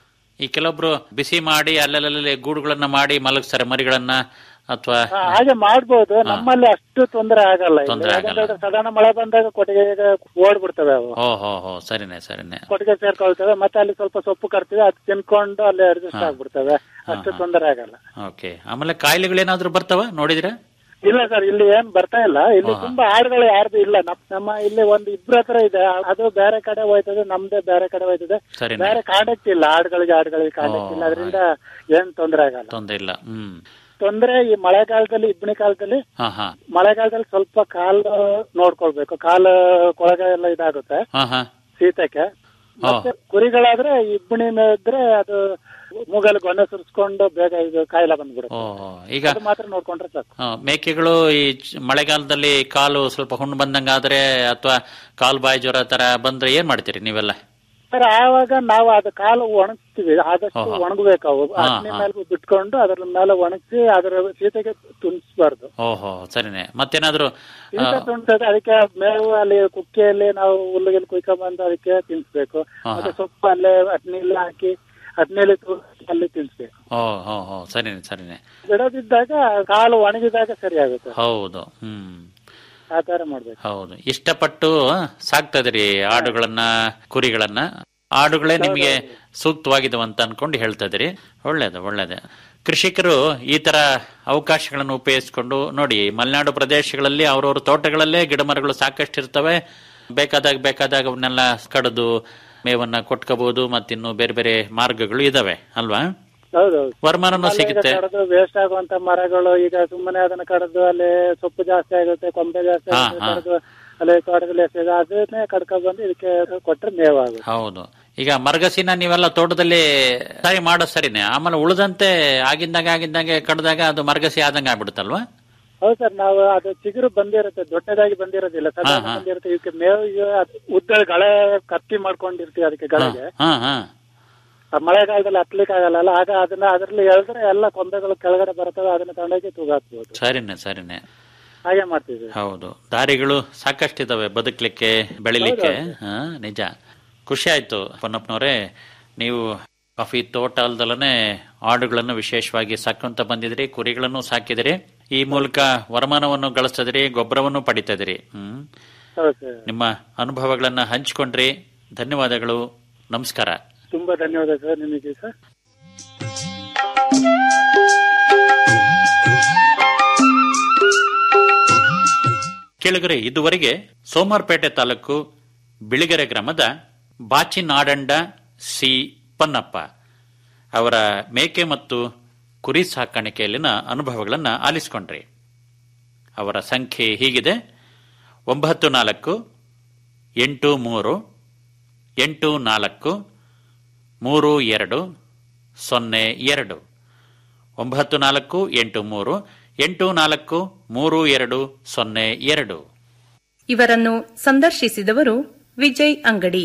ಈ ಕೆಲವೊಬ್ರು ಬಿಸಿ ಮಾಡಿ ಅಲ್ಲಲ್ಲಿ ಗೂಡುಗಳನ್ನ ಮಾಡಿ ಮಲಗಿಸ್ತಾರೆ ಮರಿಗಳನ್ನ ಅಥವಾ ಆ, ಹಾಗೆ ಮಾಡ್ಬೋದು ನಮ್ಮಲ್ಲಿ ಅಷ್ಟು ತೊಂದರೆ ಆಗಲ್ಲ ಇಲ್ಲಿ. ತೊಂದ್ರೆ ಆಗಲ್ಲ. ಯಾಕಂದ್ರೆ ಸಾಧಾರಣ ಮಳೆ ಬಂದಾಗ ಕೊಟ್ಟಿಗೆ ಓಡ್ಬಿಡ್ತವೆ ಅವು ಓ ಹೋ ಹೋ ಸರಿನೆ ಸರಿನೆ ಕೊಟ್ಟಿಗೆ ಸೇರ್ಕೊಳ್ತವೆ ಮತ್ತೆ ಅಲ್ಲಿ ಸ್ವಲ್ಪ ಸೊಪ್ಪು ಕರ್ತೀವಿ ಅದು ತಿನ್ಕೊಂಡು ಅಲ್ಲಿ ಅಡ್ಜಸ್ಟ್ ಆಗ್ಬಿಡ್ತವೆ ಅಷ್ಟು ತೊಂದರೆ ಆಗಲ್ಲ ಓಕೆ ಆಮೇಲೆ ಕಾಯಿಲೆಗಳೇನಾದ್ರೂ ಬರ್ತಾವ ನೋಡಿದ್ರೆ ಇಲ್ಲ ಸರ್ ಇಲ್ಲಿ ಏನ್ ಬರ್ತಾ ಇಲ್ಲ ಇಲ್ಲಿ ಹಾ. ತುಂಬಾ ಆಡುಗಳು ಯಾರ್ದು ಇಲ್ಲ ನಮ್- ನಮ್ಮ ಇಲ್ಲಿ ಒಂದು ಇಬ್ರ ಹತ್ರ ಇದೆ ಅದು ಬೇರೆ ಕಡೆ ಹೋಯ್ತದೆ ನಮ್ದೇ ಬೇರೆ ಕಡೆ ಹೋಯ್ತದೆ ಸರಿನೆ ಬೇರೆ ಕಾಂಟ್ಯಾಕ್ಟ್ ಇಲ್ಲ ಆಡುಗಳಿಗೆ ಆಡುಗಳಿಗೆ ಕಾಂಟ್ಯಾಕ್ಟ್ ಇಲ್ಲ ಅದರಿಂದ ಏನ್ ತೊಂದರೆ ಆಗಲ್ಲ ತೊಂದ್ರೆ ಇಲ್ಲ ಹ್ಮ್ ತೊಂದ್ರೆ ಈ ಮಳೆಗಾಲದಲ್ಲಿ ಇಬ್ಬನಿ ಕಾಲದಲ್ಲಿ ಹಾ ಹಾ ಮಳೆಗಾಲದಲ್ಲಿ ಸ್ವಲ್ಪ ಕಾಲು ನೋಡ್ಕೊಳ್ಬೇಕು ಕಾಲು ಕೊಳಗ ಎಲ್ಲ ಇದಾಗುತ್ತೆ ಹಾ ಹಾ ಶೀತಕ್ಕೆ ಮತ್ತೆ ಕುರಿಗಳಾದ್ರೆ ಇಬ್ಬನಿ ಇದ್ರೆ ಅದು ಮೂಗಲ್ಲಿ ಗೊನೆ ಸುರಿಸ್ಕೊಂಡು ಬೇಗ ಇದು ಕಾಯಿಲೆ ಬಂದ್ಬಿಡುತ್ತೆ ಓ ಓ. ಈಗ ಅದು ಮಾತ್ರ ನೋಡ್ಕೊಂಡ್ರೆ ಸಾಕು ಆ, ಮೇಕೆಗಳು ಈ ಚ- ಮಳೆಗಾಲದಲ್ಲಿ ಕಾಲು ಸ್ವಲ್ಪ ಹುಣ್ಣು ಬಂದಂಗಾದ್ರೆ ಅಥವಾ ಕಾಲು ಬಾಯಿ ಜ್ವರ ತರ ಬಂದ್ರೆ ಏನ್ ಮಾಡ್ತೀರಿ ನೀವೆಲ್ಲ ಸರ್ ಆವಾಗ ನಾವು ಅದು ಕಾಲು ಒಣಗಿಸ್ತೀವಿ ಆದಷ್ಟು ಓಹೋ. ಒಣಗಬೇಕು ಅವು ಹಾ, ಅಗ್ನಿ ಹಾ. ಮೇಲೆ ಬಿಟ್ಕೊಂಡು ಅದ್ರ ಮೇಲೆ ಒಣಗಿಸಿ ಅದರ ಶೀತಕ್ಕೆ ತುಂಬಿಸ್ಬಾರ್ದು ಓಹೋ ಸರಿನೆ ಮತ್ತೇನಾದ್ರೂ ಆ, ಶೀತ ತುಂಬಿಸೋದು ಅದಕ್ಕೆ ಮೇವು ಅಲ್ಲಿ ಕುಕ್ಕೆಯಲ್ಲಿ ನಾವು ಹುಲ್ಲುಗಿಲ್ ಕುಯ್ಕೊಂಡ್ಬಂದು ಅದಕ್ಕೆ ತಿನ್ಸ್ಬೇಕು ಹಾ, ಮತ್ತೆ ಹಾ. ಸೊಪ್ಪು ಅಲ್ಲೇ ಅಟ್ನಿಲ್ಲ ಹಾಕಿ ಅಟ್ನೆಲಿ ತೂರಿಸಿ ಅಲ್ಲಿ ತಿನ್ಸ್ಬೇಕು ಓ ಹೋ ಹೋ ಸರಿನೆ ಸರಿನೆ ಬಿಡೋದಿದ್ದಾಗ ಕಾಲು ಒಣಗಿದಾಗ ಸರಿ ಆಗುತ್ತೆ ಹೌದು ಹ್ಮ್ ಆ ತರ ಮಾಡ್ಬೇಕು ಹೌದು ಇಷ್ಟಪಟ್ಟು ಸಾಕ್ತಾ ಇದೀರಿ ಆಡುಗಳನ್ನ ಕುರಿಗಳನ್ನ ಆಡುಗಳೇ ನಿಮಗೆ ಸೂಕ್ತವಾಗಿದವಂತ ಅನ್ಕೊಂಡು ಹೇಳ್ತಾ ಇದೀರಿ ಒಳ್ಳೇದು ಒಳ್ಳೇದು ಕೃಷಿಕರು ಈ ತರ ಅವಕಾಶಗಳನ್ನು ಉಪಯೋಗಿಸಿಕೊಂಡು ನೋಡಿ ಮಲೆನಾಡು ಪ್ರದೇಶಗಳಲ್ಲಿ ಅವ್ರವ್ರ ತೋಟಗಳಲ್ಲೇ ಗಿಡ ಮರಗಳು ಸಾಕಷ್ಟು ಇರ್ತವೆ ಬೇಕಾದಾಗ ಬೇಕಾದಾಗ ಅವನ್ನೆಲ್ಲ ಕಡಿದು ಮೇವನ್ನ ಕೊಟ್ಕೋಬಹುದು ಮತ್ತಿನ್ನು ಬೇರೆ ಬೇರೆ ಮಾರ್ಗಗಳು ಇದಾವೆ ಅಲ್ವಾ ಹೌದೌದು ವರಮಾನನೂ ಸಿಗುತ್ತೆ ಕಡದು ವೇಸ್ಟ್ ಆಗುವಂತ ಮರಗಳು ಈಗ ಸುಮ್ಮನೆ ಅದನ್ನ ಕಡದು ಅಲ್ಲಿ ಸೊಪ್ಪು ಜಾಸ್ತಿ ಆಗುತ್ತೆ ಕೊಂಬೆ ಜಾಸ್ತಿ ಹಾ, ಆಗುತ್ತೆ ಹಾ. ಕಡ್ದು ಅಲ್ಲಿ ತೋಟದಲ್ಲಿ ಎಸೆದು ಅದನ್ನೇ ಕಡ್ಕೊಂಡ್ ಬಂದು ಇದಕ್ಕೆ ಕೊಟ್ರೆ ಮೇವಾಗುತ್ತೆ ಹೌದು ಈಗ ಮರಗಸಿನ ನೀವೆಲ್ಲ ತೋಟದಲ್ಲಿ ಸರಿ ಮಾಡೋ ಸರಿನೆ ಆಮೇಲೆ ಉಳಿದಂತೆ ಆಗಿಂದಾಗ ಆಗಿಂದಾಗೆ ಕಡ್ದಾಗ ಅದು ಮರಗಸಿ ಆದಂಗ ಆಗ್ಬಿಡುತ್ತಲ್ವಾ ಹೌದು ಸರ್ ನಾವು ಅದು ಚಿಗುರು ಬಂದಿರುತ್ತೆ ದೊಡ್ಡದಾಗಿ ಬಂದಿರೋದಿಲ್ಲ ಸಣ್ಣ ಹಾ. ಬಂದಿರುತ್ತೆ ಇದಕ್ಕೆ ಮೇವು ಈಗ ಅದು ಉದ್ದ ಗಳೆ ಕತ್ತಿ ಮಾಡ್ಕೊಂಡಿರ್ತೀವಿ ಅದಕ್ಕೆ ಗಳಿಗೆ ಹಾ ಹಾ ಆ ಮಳೆಗಾಲದಲ್ಲಿ ಹತ್ಲಿಕ್ಕೆ ಆಗಲ್ಲ ಆಗ ಅದನ್ನ ಅದ್ರಲ್ಲಿ ಎಳೆದ್ರೆ ಎಲ್ಲ ಕೊಂಬೆಗಳು ಕೆಳಗಡೆ ಬರ್ತವೆ ಅದನ್ನ ತಗೊಂಡೋಗಿ ತೂಗಾಕ್ಬೋದು ಸರಿನೆ ಸರಿನೆ ಹಾಗೆ ಮಾಡ್ತಿದ್ವಿ ಹೌದು ದಾರಿಗಳು ಸಾಕಷ್ಟಿದಾವೆ ಬದುಕ್ಲಿಕ್ಕೆ ಬೆಳಿಲಿಕ್ಕೆ ಹಾ ನಿಜ ಖುಷಿ ಆಯ್ತು ಪೊನ್ನಪ್ಪನವರೇ ನೀವು ಕಾಫಿ ತೋಟ ಅಲ್ದಲನೆ ಆಡುಗಳನ್ನು ವಿಶೇಷವಾಗಿ ಸಾಕೊಂತ ಬಂದಿದ್ರಿ ಕುರಿಗಳನ್ನು ಸಾಕಿದಿರಿ ಈ ಮೂಲಕ ವರಮಾನವನ್ನು ಗಳಿಸ್ತಿದ್ರಿ ಗೊಬ್ಬರವನ್ನು ಪಡಿತಿದ್ರಿ ಹ್ಮ್ ಹೌದು ಸರ್ ನಿಮ್ಮ ಅನುಭವಗಳನ್ನ ಹಂಚಿಕೊಂಡ್ರಿ ಧನ್ಯವಾದಗಳು ನಮಸ್ಕಾರ ತುಂಬಾ ಧನ್ಯವಾದ ಸರ್ ನಿಮಗೆ ಸರ್ ಕೇಳಿಗರೆ ಇದುವರೆಗೆ ಸೋಮಾರ್ಪೇಟೆ ತಾಲೂಕು ಬಿಳಿಗೆರೆ ಗ್ರಾಮದ ಬಾಚಿನಾಡಂಡ ಸಿ ಪನ್ನಪ್ಪ ಅವರ ಮೇಕೆ ಮತ್ತು ಕುರಿ ಸಾಕಾಣಿಕೆಯಲ್ಲಿನ ಅನುಭವಗಳನ್ನ ಆಲಿಸಿಕೊಂಡ್ರಿ ಅವರ ಸಂಖ್ಯೆ ಹೀಗಿದೆ ಒಂಬತ್ತು ನಾಲ್ಕು ಎಂಟು ಮೂರು ಎಂಟು ನಾಲ್ಕು ಮೂರು ಎರಡು ಸೊನ್ನೆ ಎರಡು ಒಂಬತ್ತು ನಾಲ್ಕು ಎಂಟು ಮೂರು ಎಂಟು ನಾಲ್ಕು ಮೂರು ಎರಡು ಸೊನ್ನೆ ಎರಡು ಇವರನ್ನು ಸಂದರ್ಶಿಸಿದವರು ವಿಜಯ್ ಅಂಗಡಿ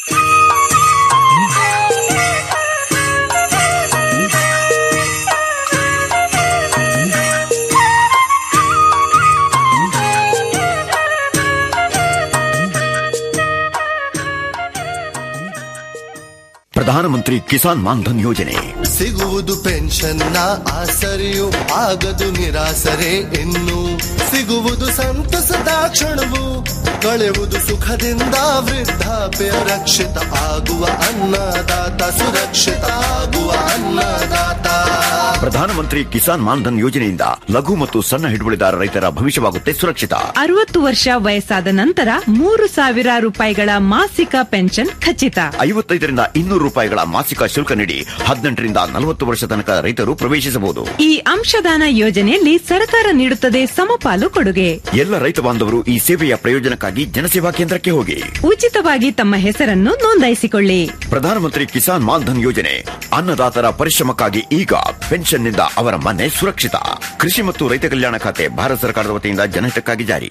ಪ್ರಧಾನಮಂತ್ರಿ ಕಿಸಾನ್ ಮಾನ್ಧನ್ ಯೋಜನೆ ಸಿಗುವುದು ಪೆನ್ಷನ್ನ ಆಸರೆಯು ಆಗದು ನಿರಾಸರೆ ಇನ್ನು ಸಿಗುವುದು ಸಂತಸದ ಕ್ಷಣವು ಕಳೆಯುವುದು ಸುಖದಿಂದ ವೃದ್ಧಾಪ್ಯ ರಕ್ಷಿತ ಆಗುವ ಅನ್ನದಾತ ಸುರಕ್ಷಿತ ಆಗುವ ಅನ್ನದಾತ ಪ್ರಧಾನಮಂತ್ರಿ ಕಿಸಾನ್ ಮಾನ್ಧನ್ ಯೋಜನೆಯಿಂದ ಲಘು ಮತ್ತು ಸಣ್ಣ ಹಿಡುವಳಿದಾರ ರೈತರ ಭವಿಷ್ಯವಾಗುತ್ತೆ ಸುರಕ್ಷಿತ ಅರವತ್ತು ವರ್ಷ ವಯಸ್ಸಾದ ನಂತರ ಮೂರು ಸಾವಿರ ರೂಪಾಯಿಗಳ ಮಾಸಿಕ ಪೆನ್ಷನ್ ಖಚಿತ ಐವತ್ತೈದರಿಂದ ಇನ್ನೂರು ರೂಪಾಯಿಗಳ ಮಾಸಿಕ ಶುಲ್ಕ ನೀಡಿ ಹದಿನೆಂಟರಿಂದ ನಲವತ್ತು ವರ್ಷ ತನಕ ರೈತರು ಪ್ರವೇಶಿಸಬಹುದು ಈ ಅಂಶದಾನ ಯೋಜನೆಯಲ್ಲಿ ಸರ್ಕಾರ ನೀಡುತ್ತದೆ ಸಮಪಾಲು ಕೊಡುಗೆ ಎಲ್ಲ ರೈತ ಬಾಂಧವರು ಈ ಸೇವೆಯ ಪ್ರಯೋಜನಕ್ಕಾಗಿ ಜನಸೇವಾ ಕೇಂದ್ರಕ್ಕೆ ಹೋಗಿ ಉಚಿತವಾಗಿ ತಮ್ಮ ಹೆಸರನ್ನು ನೋಂದಾಯಿಸಿಕೊಳ್ಳಿ ಪ್ರಧಾನಮಂತ್ರಿ ಕಿಸಾನ್ ಮಾನ್ಧನ್ ಯೋಜನೆ ಅನ್ನದಾತರ ಪರಿಶ್ರಮಕ್ಕಾಗಿ ಈಗ ಪೆನ್ಷನ್ನಿಂದ ಅವರ ಮನೆ ಸುರಕ್ಷಿತ ಕೃಷಿ ಮತ್ತು ರೈತ ಕಲ್ಯಾಣ ಖಾತೆ ಭಾರತ ಸರ್ಕಾರದ ವತಿಯಿಂದ ಜನಹಿತಕ್ಕಾಗಿ ಜಾರಿ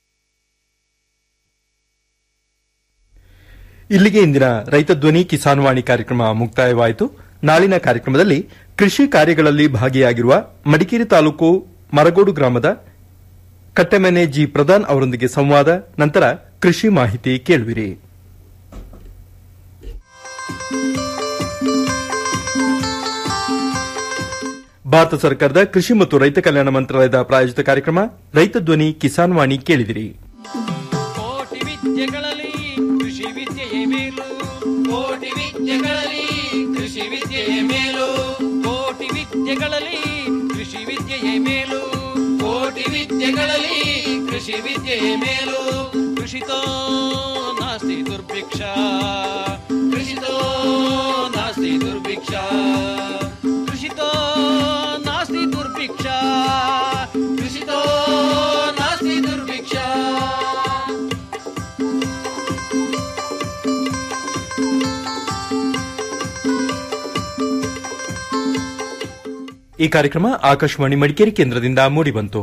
ಇಲ್ಲಿಗೆ ಇಂದಿನ ರೈತ ಧ್ವನಿ ಕಿಸಾನ್ ವಾಣಿ ಕಾರ್ಯಕ್ರಮ ಮುಕ್ತಾಯವಾಯಿತು ನಾಳಿನ ಕಾರ್ಯಕ್ರಮದಲ್ಲಿ ಕೃಷಿ ಕಾರ್ಯಗಳಲ್ಲಿ ಭಾಗಿಯಾಗಿರುವ ಮಡಿಕೇರಿ ತಾಲೂಕು ಮರಗೋಡು ಗ್ರಾಮದ ಕಟ್ಟೆಮನೆ ಜಿ ಪ್ರಧಾನ್ ಅವರೊಂದಿಗೆ ಸಂವಾದ ನಂತರ ಕೃಷಿ ಮಾಹಿತಿ ಕೇಳುವಿರಿ ಭಾರತ ಸರ್ಕಾರದ ಕೃಷಿ ಮತ್ತು ರೈತ ಕಲ್ಯಾಣ ಮಂತ್ರಾಲಯದ ಪ್ರಾಯೋಜಿತ ಕಾರ್ಯಕ್ರಮ ರೈತ ಧ್ವನಿ ಕಿಸಾನ್ ವಾಣಿ ಕೇಳಿದಿರಿ ಕೋಟಿ ವಿದ್ಯೆಗಳಲ್ಲಿ ಕೃಷಿ ವಿದ್ಯೆಯೇ ಮೇಲು ಕೋಟಿ ವಿದ್ಯೆಗಳಲ್ಲಿ ಕೃಷಿ ವಿದ್ಯೆಯೇ ಮೇಲು ಕೋಟಿ ವಿದ್ಯೆಗಳಲ್ಲಿ ಕೃಷಿ ವಿದ್ಯೆಯೇ ಮೇಲು ಕೋಟಿ ವಿದ್ಯೆಗಳಲ್ಲಿ ಕೃಷಿ ವಿದ್ಯೆಯೇ ಮೇಲು ಕೃಷಿತೋ ನಾಸ್ತಿ ದುರ್ಭಿಕ್ಷ ಕೃಷಿತೋ ನಾಸ್ತಿ ದುರ್ಭಿಕ್ಷ ಕೃಷಿತೋ ನಾಸ್ತಿ ದುರ್ಭಿಕ್ಷ ಕೃಷಿತೋ ನಾಸ್ತಿ ದುರ್ಭಿಕ್ಷ ಈ ಕಾರ್ಯಕ್ರಮ ಆಕಾಶವಾಣಿ ಮಡಿಕೇರಿ ಕೇಂದ್ರದಿಂದ ಮೂಡಿಬಂತು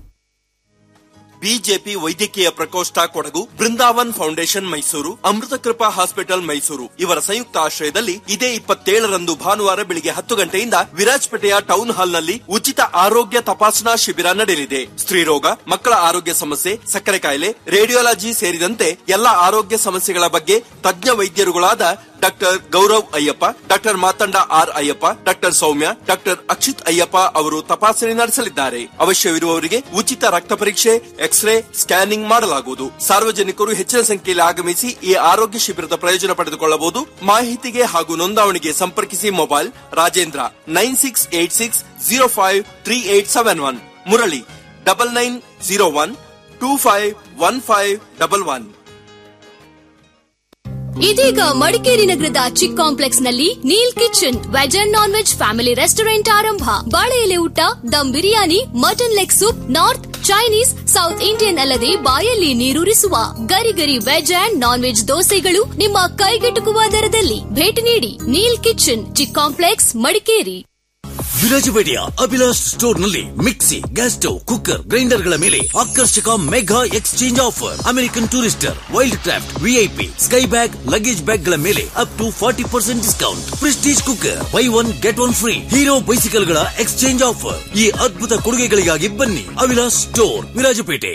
ಬಿಜೆಪಿ ವೈದ್ಯಕೀಯ ಪ್ರಕೋಷ್ಠ ಕೊಡಗು ಬೃಂದಾವನ್ ಫೌಂಡೇಶನ್ ಮೈಸೂರು ಅಮೃತ ಕೃಪಾ ಹಾಸ್ಪಿಟಲ್ ಮೈಸೂರು ಇವರ ಸಂಯುಕ್ತ ಆಶ್ರಯದಲ್ಲಿ ಇದೇ ಇಪ್ಪತ್ತೇಳರಂದು ಭಾನುವಾರ ಬೆಳಿಗ್ಗೆ ಹತ್ತು ಗಂಟೆಯಿಂದ ವಿರಾಜಪೇಟೆಯ ಟೌನ್ ಹಾಲ್ನಲ್ಲಿ ಉಚಿತ ಆರೋಗ್ಯ ತಪಾಸಣಾ ಶಿಬಿರ ನಡೆಯಲಿದೆ ಸ್ತ್ರೀರೋಗ ಮಕ್ಕಳ ಆರೋಗ್ಯ ಸಮಸ್ಯೆ ಸಕ್ಕರೆ ಕಾಯಿಲೆ ರೇಡಿಯೋಲಜಿ ಸೇರಿದಂತೆ ಎಲ್ಲಾ ಆರೋಗ್ಯ ಸಮಸ್ಯೆಗಳ ಬಗ್ಗೆ ತಜ್ಞ ವೈದ್ಯರುಗಳಾದ doctor Gaurav Ayyappa doctor Mathanda R Ayyappa doctor Soumya doctor Akshith Ayyappa ಅವರು ತಪಾಸಣೆ ನಡೆಸಲಿದ್ದಾರೆ ಅವಶ್ಯವಿರುವವರಿಗೆ ಉಚಿತ ರಕ್ತ ಪರೀಕ್ಷೆ ಎಕ್ಸ್ರೇ ಸ್ಕ್ಯಾನಿಂಗ್ ಮಾಡಲಾಗುವುದು ಸಾರ್ವಜನಿಕರು ಹೆಚ್ಚಿನ ಸಂಖ್ಯೆಯಲ್ಲಿ ಆಗಮಿಸಿ ಈ ಆರೋಗ್ಯ ಶಿಬಿರದ ಪ್ರಯೋಜನ ಪಡೆದುಕೊಳ್ಳಬಹುದು ಮಾಹಿತಿಗೆ ಹಾಗೂ ನೋಂದಾವಣಿಗೆ ಸಂಪರ್ಕಿಸಿ mobile Rajendra nine six eight six zero five three eight seven one Murali double nine zero one two five one five double one ಇದೀಗ ಮಡಿಕೇರಿ ನಗರದ ಚಿಕ್ ಕಾಂಪ್ಲೆಕ್ಸ್ ನಲ್ಲಿ Neel kitchen veg and non veg family restaurant ಆರಂಭ ಬಾಳೆ ಎಲೆ ಊಟ dum biryani mutton leg soup north Chinese south Indian ಅಲ್ಲದೆ ಬಾಯಲ್ಲಿ ನೀರೂರಿಸುವ ಗರಿ ಗರಿ ವೆಜ್ ಅಂಡ್ ನಾನ್ ವೆಜ್ ದೋಸೆಗಳು ನಿಮ್ಮ ಕೈಗೆಟುಕುವ ದರದಲ್ಲಿ ಭೇಟಿ ನೀಡಿ ನೀಲ್ ಕಿಚನ್ ಚಿಕ್ ಕಾಂಪ್ಲೆಕ್ಸ್ ಮಡಿಕೇರಿ ವಿರಾಜಪೇಟೆಯ ಅಭಿಲಾಷ್ ಸ್ಟೋರ್ ನಲ್ಲಿ mixie gas stove cooker grinder ಗಳ ಮೇಲೆ ಆಕರ್ಷಕ mega exchange offer American Tourister Wildcraft VIP Sky bag luggage bag ಗಳ ಮೇಲೆ up to forty percent discount Prestige cooker buy one get one free Hero bicycle ಗಳ ಎಕ್ಸ್ಚೇಂಜ್ ಆಫರ್ ಈ ಅದ್ಭುತ ಕೊಡುಗೆಗಳಿಗಾಗಿ ಬನ್ನಿ ಅಭಿಲಾಷ್ ಸ್ಟೋರ್ ವಿರಾಜಪೇಟೆ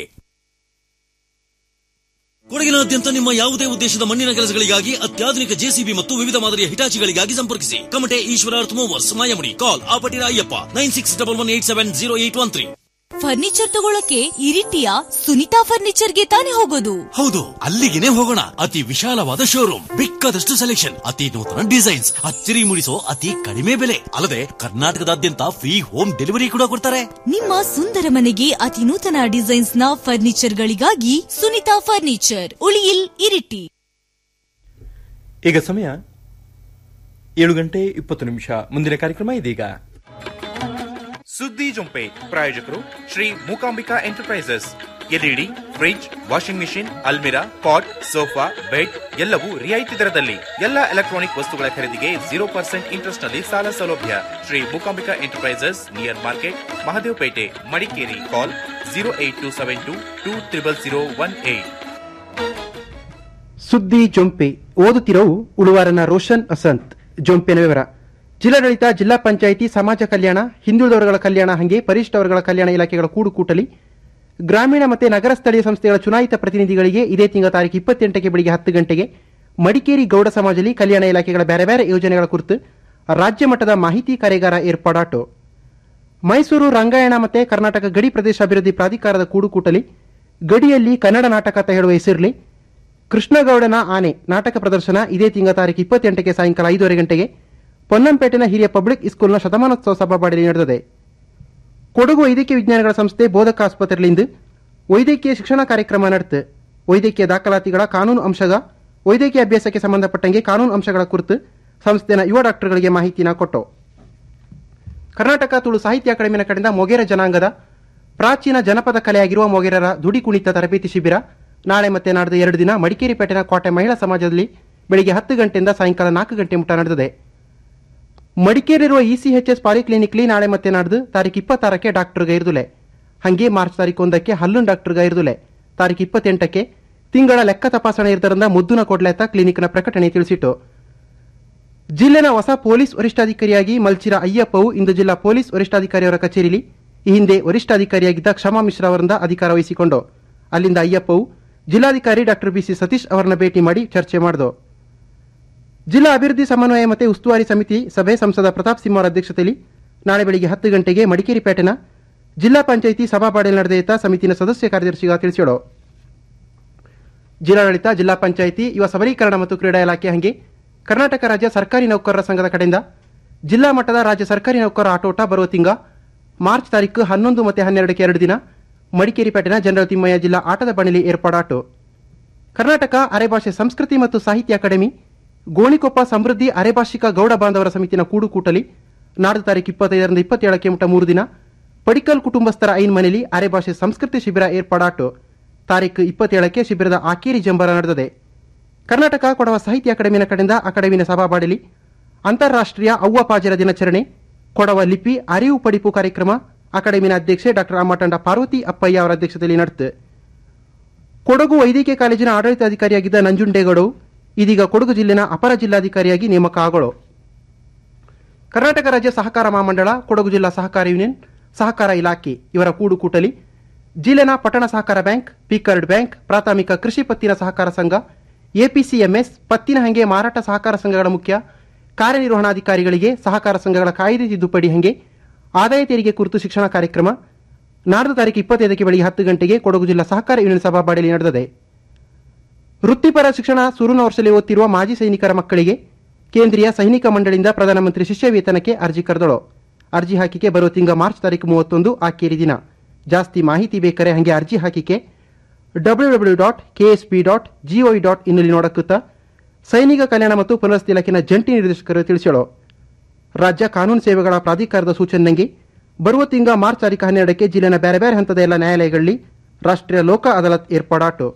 ಕೊಡಗಿನಾದ್ಯಂತ ನಿಮ್ಮ ಯಾವುದೇ ಉದ್ದೇಶದ ಮಣ್ಣಿನ ಕೆಲಸಗಳಿಗಾಗಿ ಅತ್ಯಾಧುನಿಕ ಜೆಸಿಬಿ ಮತ್ತು ವಿವಿಧ ಮಾದರಿಯ ಹಿಟಾಚಿಗಳಿಗಾಗಿ ಸಂಪರ್ಕಿಸಿ ಕಮಟೆ ಈಶ್ವರಾರ್ಥ movers Mayamudi call Apatira Ayyappa nine six double one eight seven zero eight one three furniture ತಗೊಳಕ್ಕೆ ಇರಿಟಿಯ ಸುನಿತಾ ಫರ್ನಿಚರ್ಗೆ ತಾನೇ ಹೋಗೋದು ಹೌದು ಅಲ್ಲಿಗೆನೆ ಹೋಗೋಣ ಅತಿ ವಿಶಾಲವಾದ ಶೋರೂಮ್ ಬೇಕಾದಷ್ಟು ಸೆಲೆಕ್ಷನ್ ಅತಿ ನೂತನ ಡಿಸೈನ್ಸ್ ಅಚ್ಚರಿ ಮೂಡಿಸೋ ಅತಿ ಕಡಿಮೆ ಬೆಲೆ ಅಲ್ಲದೆ ಕರ್ನಾಟಕದಾದ್ಯಂತ ಫ್ರೀ ಹೋಮ್ ಡೆಲಿವರಿ ಕೂಡ ಕೊಡ್ತಾರೆ ನಿಮ್ಮ ಸುಂದರ ಮನೆಗೆ ಅತಿ ನೂತನ ಡಿಸೈನ್ಸ್ ನ ಫರ್ನಿಚರ್ ಗಳಿಗಾಗಿ ಸುನಿತಾ ಫರ್ನಿಚರ್ ಉಳಿಯಿಲ್ ಇರಿಟಿ ಈಗ ಸಮಯ ಏಳು ಗಂಟೆ ಇಪ್ಪತ್ತು ನಿಮಿಷ ಮುಂದಿನ ಕಾರ್ಯಕ್ರಮ ಇದೀಗ ಸುದ್ದಿ ಜೊಂಪೆ ಪ್ರಾಯೋಜಕರು Shri Mookambika enterprises LED fridge washing machine ಅಲ್ಮಿರಾ ಪಾಟ್ ಸೋಫಾ ಬೆಡ್ ಎಲ್ಲವೂ ರಿಯಾಯಿತಿ ದರದಲ್ಲಿ ಎಲ್ಲ ಎಲೆಕ್ಟ್ರಾನಿಕ್ ವಸ್ತುಗಳ ಖರೀದಿಗೆ ಜೀರೋ ಪರ್ಸೆಂಟ್ ಇಂಟ್ರೆಸ್ಟ್ ನಲ್ಲಿ ಸಾಲ ಸೌಲಭ್ಯ Shri Mookambika enterprises near market Mahadevapete Madikeri call zero eight two seven two two triple zero one eight ಸುದ್ದಿ ಜೊಂಪೆ ಓದುತ್ತಿರವು ಉಳುವಾರನ ರೋಷನ್ ಅಸಂತ್ ಜೊಂಪೆನ ವಿವರ ಜಿಲ್ಲಾಡಳಿತ ಜಿಲ್ಲಾ ಪಂಚಾಯಿತಿ ಸಮಾಜ ಕಲ್ಯಾಣ ಹಿಂದುಳಿದವರುಗಳ ಕಲ್ಯಾಣ ಹಂಗೆ ಪರಿಶಿಷ್ಟ ವರ್ಗಗಳ ಕಲ್ಯಾಣ ಇಲಾಖೆಗಳ ಕೂಡುಕೂಟಲಿ ಗ್ರಾಮೀಣ ಮತ್ತು ನಗರ ಸ್ಥಳೀಯ ಸಂಸ್ಥೆಗಳ ಚುನಾಯಿತ ಪ್ರತಿನಿಧಿಗಳಿಗೆ ಇದೇ ತಿಂಗಳ ತಾರೀಕು ಇಪ್ಪತ್ತೆಂಟಕ್ಕೆ ಬೆಳಿಗ್ಗೆ ಹತ್ತು ಗಂಟೆಗೆ ಮಡಿಕೇರಿ ಗೌಡ ಸಮಾಜದಲ್ಲಿ ಕಲ್ಯಾಣ ಇಲಾಖೆಗಳ ಬೇರೆ ಬೇರೆ ಯೋಜನೆಗಳ ಕುರಿತು ರಾಜ್ಯ ಮಟ್ಟದ ಮಾಹಿತಿ ಕಾರ್ಯಾಗಾರ ಏರ್ಪಾಡಾಟು ಮೈಸೂರು ರಂಗಾಯಣ ಮತ್ತು ಕರ್ನಾಟಕ ಗಡಿ ಪ್ರದೇಶ ಅಭಿವೃದ್ಧಿ ಪ್ರಾಧಿಕಾರದ ಕೂಡುಕೂಟಲಿ ಗಡಿಯಲ್ಲಿ ಕನ್ನಡ ನಾಟಕ ಅಂತ ಹೇಳುವ ಹೆಸರಿಲಿ ಕೃಷ್ಣಗೌಡನ ಆನೆ ನಾಟಕ ಪ್ರದರ್ಶನ ಇದೇ ತಿಂಗಳ ತಾರೀಕು ಇಪ್ಪತ್ತೆಂಟಕ್ಕೆ ಸಾಯಂಕಾಲ ಐದೂವರೆ ಗಂಟೆಗೆ ಪೊನ್ನಂಪೇಟೆನ ಹಿರಿಯ ಪಬ್ಲಿಕ್ ಸ್ಕೂಲ್ನ ಶತಮಾನೋತ್ಸವ ಸಭಾಬಾಡಿಯಲ್ಲಿ ನಡೆದಿದೆ ಕೊಡಗು ವೈದ್ಯಕೀಯ ವಿಜ್ಞಾನಗಳ ಸಂಸ್ಥೆ ಬೋಧಕ ಆಸ್ಪತ್ರೆಯಲ್ಲಿಂದು ವೈದ್ಯಕೀಯ ಶಿಕ್ಷಣ ಕಾರ್ಯಕ್ರಮ ನಡೆತು ವೈದ್ಯಕೀಯ ದಾಖಲಾತಿಗಳ ಕಾನೂನು ಅಂಶಗ ವೈದ್ಯಕೀಯ ಅಭ್ಯಾಸಕ್ಕೆ ಸಂಬಂಧಪಟ್ಟಂಗೆ ಕಾನೂನು ಅಂಶಗಳ ಕುರಿತು ಸಂಸ್ಥೆನ ಯುವ ಡಾಕ್ಟರ್ಗಳಿಗೆ ಮಾಹಿತಿನ ಕೊಟ್ಟು ಕರ್ನಾಟಕ ತುಳು ಸಾಹಿತ್ಯ ಅಕಾಡೆಮಿನ ಕಡೆಯಿಂದ ಮೊಗೇರ ಜನಾಂಗದ ಪ್ರಾಚೀನ ಜನಪದ ಕಲೆಯಾಗಿರುವ ಮೊಗೇರರ ದುಡಿ ಕುಣಿತ ತರಬೇತಿ ಶಿಬಿರ ನಾಳೆ ಮತ್ತೆ ನಾಡ್ದು ಎರಡು ದಿನ ಮಡಿಕೇರಿ ಪೇಟೆನ ಕೋಟೆ ಮಹಿಳಾ ಸಮಾಜದಲ್ಲಿ ಬೆಳಿಗ್ಗೆ ಹತ್ತು ಗಂಟೆಯಿಂದ ಸಾಯಂಕಾಲ ನಾಲ್ಕು ಗಂಟೆ ಮುಟ ನಡೆದಿದೆ ಮಡಿಕೇರಿರುವ ಇಸಿಎಚ್ಎಸ್ ಪಾಲಿಕ್ಲಿನಿಕ್ಲಿ ನಾಳೆ ಮತ್ತೆ ನಾಡ್ದು ತಾರೀಕು ಇಪ್ಪತ್ತಾರಕ್ಕೆ ಡಾಕ್ಟರ್ ಗೈರ್ದುಲೆ ಹಂಗೆ ಮಾರ್ಚ್ ತಾರೀಕು ಒಂದಕ್ಕೆ ಹಲ್ಲುನ್ ಡಾಕ್ಟರ್ ಗೈರ್ದುಲೆ ತಾರೀಕು ಇಪ್ಪತ್ತೆಂಟಕ್ಕೆ ತಿಂಗಳ ಲೆಕ್ಕ ತಪಾಸಣೆ ಇರ್ತರಿಂದ ಮುದ್ದುನ ಕೊಡ್ಲೆತ್ತ ಕ್ಲಿನಿಕ್ನ ಪ್ರಕಟಣೆ ತಿಳಿಸಿತು ಜಿಲ್ಲೆನ ಹೊಸ ಪೊಲೀಸ್ ವರಿಷ್ಠಾಧಿಕಾರಿಯಾಗಿ ಮಲ್ಚಿರ ಅಯ್ಯಪ್ಪವು ಇಂದು ಜಿಲ್ಲಾ ಪೊಲೀಸ್ ವರಿಷ್ಠಾಧಿಕಾರಿಯವರ ಕಚೇರಿಲಿ ಈ ಹಿಂದೆ ವರಿಷ್ಠಾಧಿಕಾರಿಯಾಗಿದ್ದ ಕ್ಷಮಾ ಮಿಶ್ರಾ ಅವರಿಂದ ಅಧಿಕಾರ ವಹಿಸಿಕೊಂಡು ಅಲ್ಲಿಂದ ಅಯ್ಯಪ್ಪವು ಜಿಲ್ಲಾಧಿಕಾರಿ ಡಾಕ್ಟರ್ ಬಿಸಿ ಸತೀಶ್ ಅವರನ್ನ ಭೇಟಿ ಮಾಡಿ ಚರ್ಚೆ ಮಾಡಿದು ಜಿಲ್ಲಾ ಅಭಿವೃದ್ಧಿ ಸಮನ್ವಯ ಮತ್ತು ಉಸ್ತುವಾರಿ ಸಮಿತಿ ಸಭೆ ಸಂಸದ ಪ್ರತಾಪ್ ಸಿಂಹ ಅವರ ಅಧ್ಯಕ್ಷತೆಯಲ್ಲಿ ನಾಳೆ ಬೆಳಿಗ್ಗೆ ಹತ್ತು ಗಂಟೆಗೆ ಮಡಿಕೇರಿ ಪೇಟೆನ ಜಿಲ್ಲಾ ಪಂಚಾಯಿತಿ ಸಭಾಪಾಡಿಯಲ್ಲಿ ನಡೆದ ಸಮಿತಿನ ಸದಸ್ಯ ಕಾರ್ಯದರ್ಶಿಗ ತಿಳಿಸಿದರು ಜಿಲ್ಲಾಡಳಿತ ಜಿಲ್ಲಾ ಪಂಚಾಯಿತಿ ಯುವ ಸಬಲೀಕರಣ ಮತ್ತು ಕ್ರೀಡಾ ಇಲಾಖೆ ಹಂಗೆ ಕರ್ನಾಟಕ ರಾಜ್ಯ ಸರ್ಕಾರಿ ನೌಕರರ ಸಂಘದ ಕಡೆಯಿಂದ ಜಿಲ್ಲಾ ಮಟ್ಟದ ರಾಜ್ಯ ಸರ್ಕಾರಿ ನೌಕರರ ಆಟೋಟ ಬರುವ ತಿಂಗ ಮಾರ್ಚ್ ತಾರೀಕು ಹನ್ನೊಂದು ಮತ್ತು ಹನ್ನೆರಡಕ್ಕೆ ಎರಡು ದಿನ ಮಡಿಕೇರಿ ಪೇಟೆನ ಜನರಲ್ ತಿಮ್ಮಯ್ಯ ಜಿಲ್ಲಾ ಆಟದ ಬಣಿಲಿ ಏರ್ಪಾಡಾಟು ಕರ್ನಾಟಕ ಅರೆಭಾಷೆ ಸಂಸ್ಕೃತಿ ಮತ್ತು ಸಾಹಿತ್ಯ ಅಕಾಡೆಮಿ ಗೋಣಿಕೊಪ್ಪ ಸಮೃದ್ಧಿ ಅರೆಭಾಷಿಕ ಗೌಡ ಬಾಂಧವರ ಸಮಿತಿನ ಕೂಡುಕೂಟಲಿ ನಾಡ್ದು ತಾರೀಕು ಇಪ್ಪತ್ತೈದರಿಂದ ಇಪ್ಪತ್ತೇಳಕ್ಕೆ ಮುಟ ಮೂರು ದಿನ ಪಡಿಕಲ್ ಕುಟುಂಬಸ್ಥರ ಐನ್ ಮನೆಯಲ್ಲಿ ಅರೆಭಾಷೆ ಸಂಸ್ಕೃತಿ ಶಿಬಿರ ಏರ್ಪಾಡಾಟು ತಾರೀಕು ಇಪ್ಪತ್ತೇಳಕ್ಕೆ ಶಿಬಿರದ ಆಕೇರಿ ಜಂಬರ ನಡೆದಿದೆ ಕರ್ನಾಟಕ ಕೊಡವ ಸಾಹಿತ್ಯ ಅಕಾಡೆಮಿನ ಕಡೆಯಿಂದ ಅಕಾಡೆಮಿನ ಸಭಾಬಾಡಿಲಿ ಅಂತಾರಾಷ್ಟ್ರೀಯ ಅವ್ವ ಪಾಜರ ದಿನಾಚರಣೆ ಕೊಡವ ಲಿಪಿ ಅರಿವು ಪಡಿಪು ಕಾರ್ಯಕ್ರಮ ಅಕಾಡೆಮಿನ ಅಧ್ಯಕ್ಷೆ ಡಾಕ್ಟರ್ ಅಮ್ಮಟಂಡ ಪಾರ್ವತಿ ಅಪ್ಪಯ್ಯ ಅವರ ಅಧ್ಯಕ್ಷತೆಯಲ್ಲಿ ನಡೆತು ಕೊಡಗು ವೈದ್ಯಕೀಯ ಕಾಲೇಜಿನ ಆಡಳಿತಾಧಿಕಾರಿಯಾಗಿದ್ದ ನಂಜುಂಡೇಗೌಡವು ಇದೀಗ ಕೊಡಗು ಜಿಲ್ಲೆನ ಅಪರ ಜಿಲ್ಲಾಧಿಕಾರಿಯಾಗಿ ನೇಮಕ ಆಗೋಳು ಕರ್ನಾಟಕ ರಾಜ್ಯ ಸಹಕಾರ ಮಹಾಮಂಡಳ ಕೊಡಗು ಜಿಲ್ಲಾ ಸಹಕಾರ ಯೂನಿಯನ್ ಸಹಕಾರ ಇಲಾಖೆ ಇವರ ಕೂಡುಕೂಟಲಿ ಜಿಲ್ಲೆನ ಪಟ್ಟಣ ಸಹಕಾರ ಬ್ಯಾಂಕ್ ಪಿಕರ್ಡ್ ಬ್ಯಾಂಕ್ ಪ್ರಾಥಮಿಕ ಕೃಷಿ ಪತ್ತಿನ ಸಹಕಾರ ಸಂಘ ಎಪಿಸಿಎಂಎಸ್ ಪತ್ತಿನ ಹಂಗೆ ಮಾರಾಟ ಸಹಕಾರ ಸಂಘಗಳ ಮುಖ್ಯ ಕಾರ್ಯನಿರ್ವಹಣಾಧಿಕಾರಿಗಳಿಗೆ ಸಹಕಾರ ಸಂಘಗಳ ಕಾಯ್ದೆ ತಿದ್ದುಪಡಿ ಹಂಗೆ ಆದಾಯ ತೆರಿಗೆ ಕುರಿತು ಶಿಕ್ಷಣ ಕಾರ್ಯಕ್ರಮ ನಾಡ್ದು ತಾರೀಕು ಇಪ್ಪತ್ತೈದಕ್ಕೆ ಬೆಳಿಗ್ಗೆ ಹತ್ತು ಗಂಟೆಗೆ ಕೊಡಗು ಜಿಲ್ಲಾ ಸಹಕಾರ ಯೂನಿಯನ್ ಸಭಾಬಾಡಿಯಲ್ಲಿ ನಡೆದಿದೆ ವೃತ್ತಿಪರ ಶಿಕ್ಷಣ ಸುರುನ ವರ್ಷದಲ್ಲಿ ಓದ್ತಿರುವ ಮಾಜಿ ಸೈನಿಕರ ಮಕ್ಕಳಿಗೆ ಕೇಂದ್ರೀಯ ಸೈನಿಕ ಮಂಡಳಿಯಿಂದ ಪ್ರಧಾನಮಂತ್ರಿ ಶಿಷ್ಯ ವೇತನಕ್ಕೆ ಅರ್ಜಿ ಕರೆದಳು ಅರ್ಜಿ ಹಾಕಿಕೆ ಬರುವ ತಿಂಗ ಮಾರ್ಚ್ ತಾರೀಕು ಮೂವತ್ತೊಂದು ಆಕೇರಿ ದಿನ ಜಾಸ್ತಿ ಮಾಹಿತಿ ಬೇಕಾರೆ ಹಂಗೆ ಅರ್ಜಿ ಹಾಕಿಕೆ W W dot KSP dot GOE dot ಇನ್ನಲ್ಲಿ ನೋಡಕ್ಕುತ್ತ ಸೈನಿಕ ಕಲ್ಯಾಣ ಮತ್ತು ಪುನರ್ವಸತಿ ಇಲಾಖೆನ ಜಂಟಿ ನಿರ್ದೇಶಕರು ತಿಳಿಸಳು ರಾಜ್ಯ ಕಾನೂನು ಸೇವೆಗಳ ಪ್ರಾಧಿಕಾರದ ಸೂಚನೆಗೆ ಬರುವ ತಿಂಗ ಮಾರ್ಚ್ ತಾರೀಕು ಹನ್ನೆರಡಕ್ಕೆ ಜಿಲ್ಲೆನ ಬೇರೆ ಬೇರೆ ಹಂತದ ಎಲ್ಲ ನ್ಯಾಯಾಲಯಗಳಲ್ಲಿ ರಾಷ್ಟ್ರೀಯ ಲೋಕ ಅದಾಲತ್ ಏರ್ಪಾಡಾಟು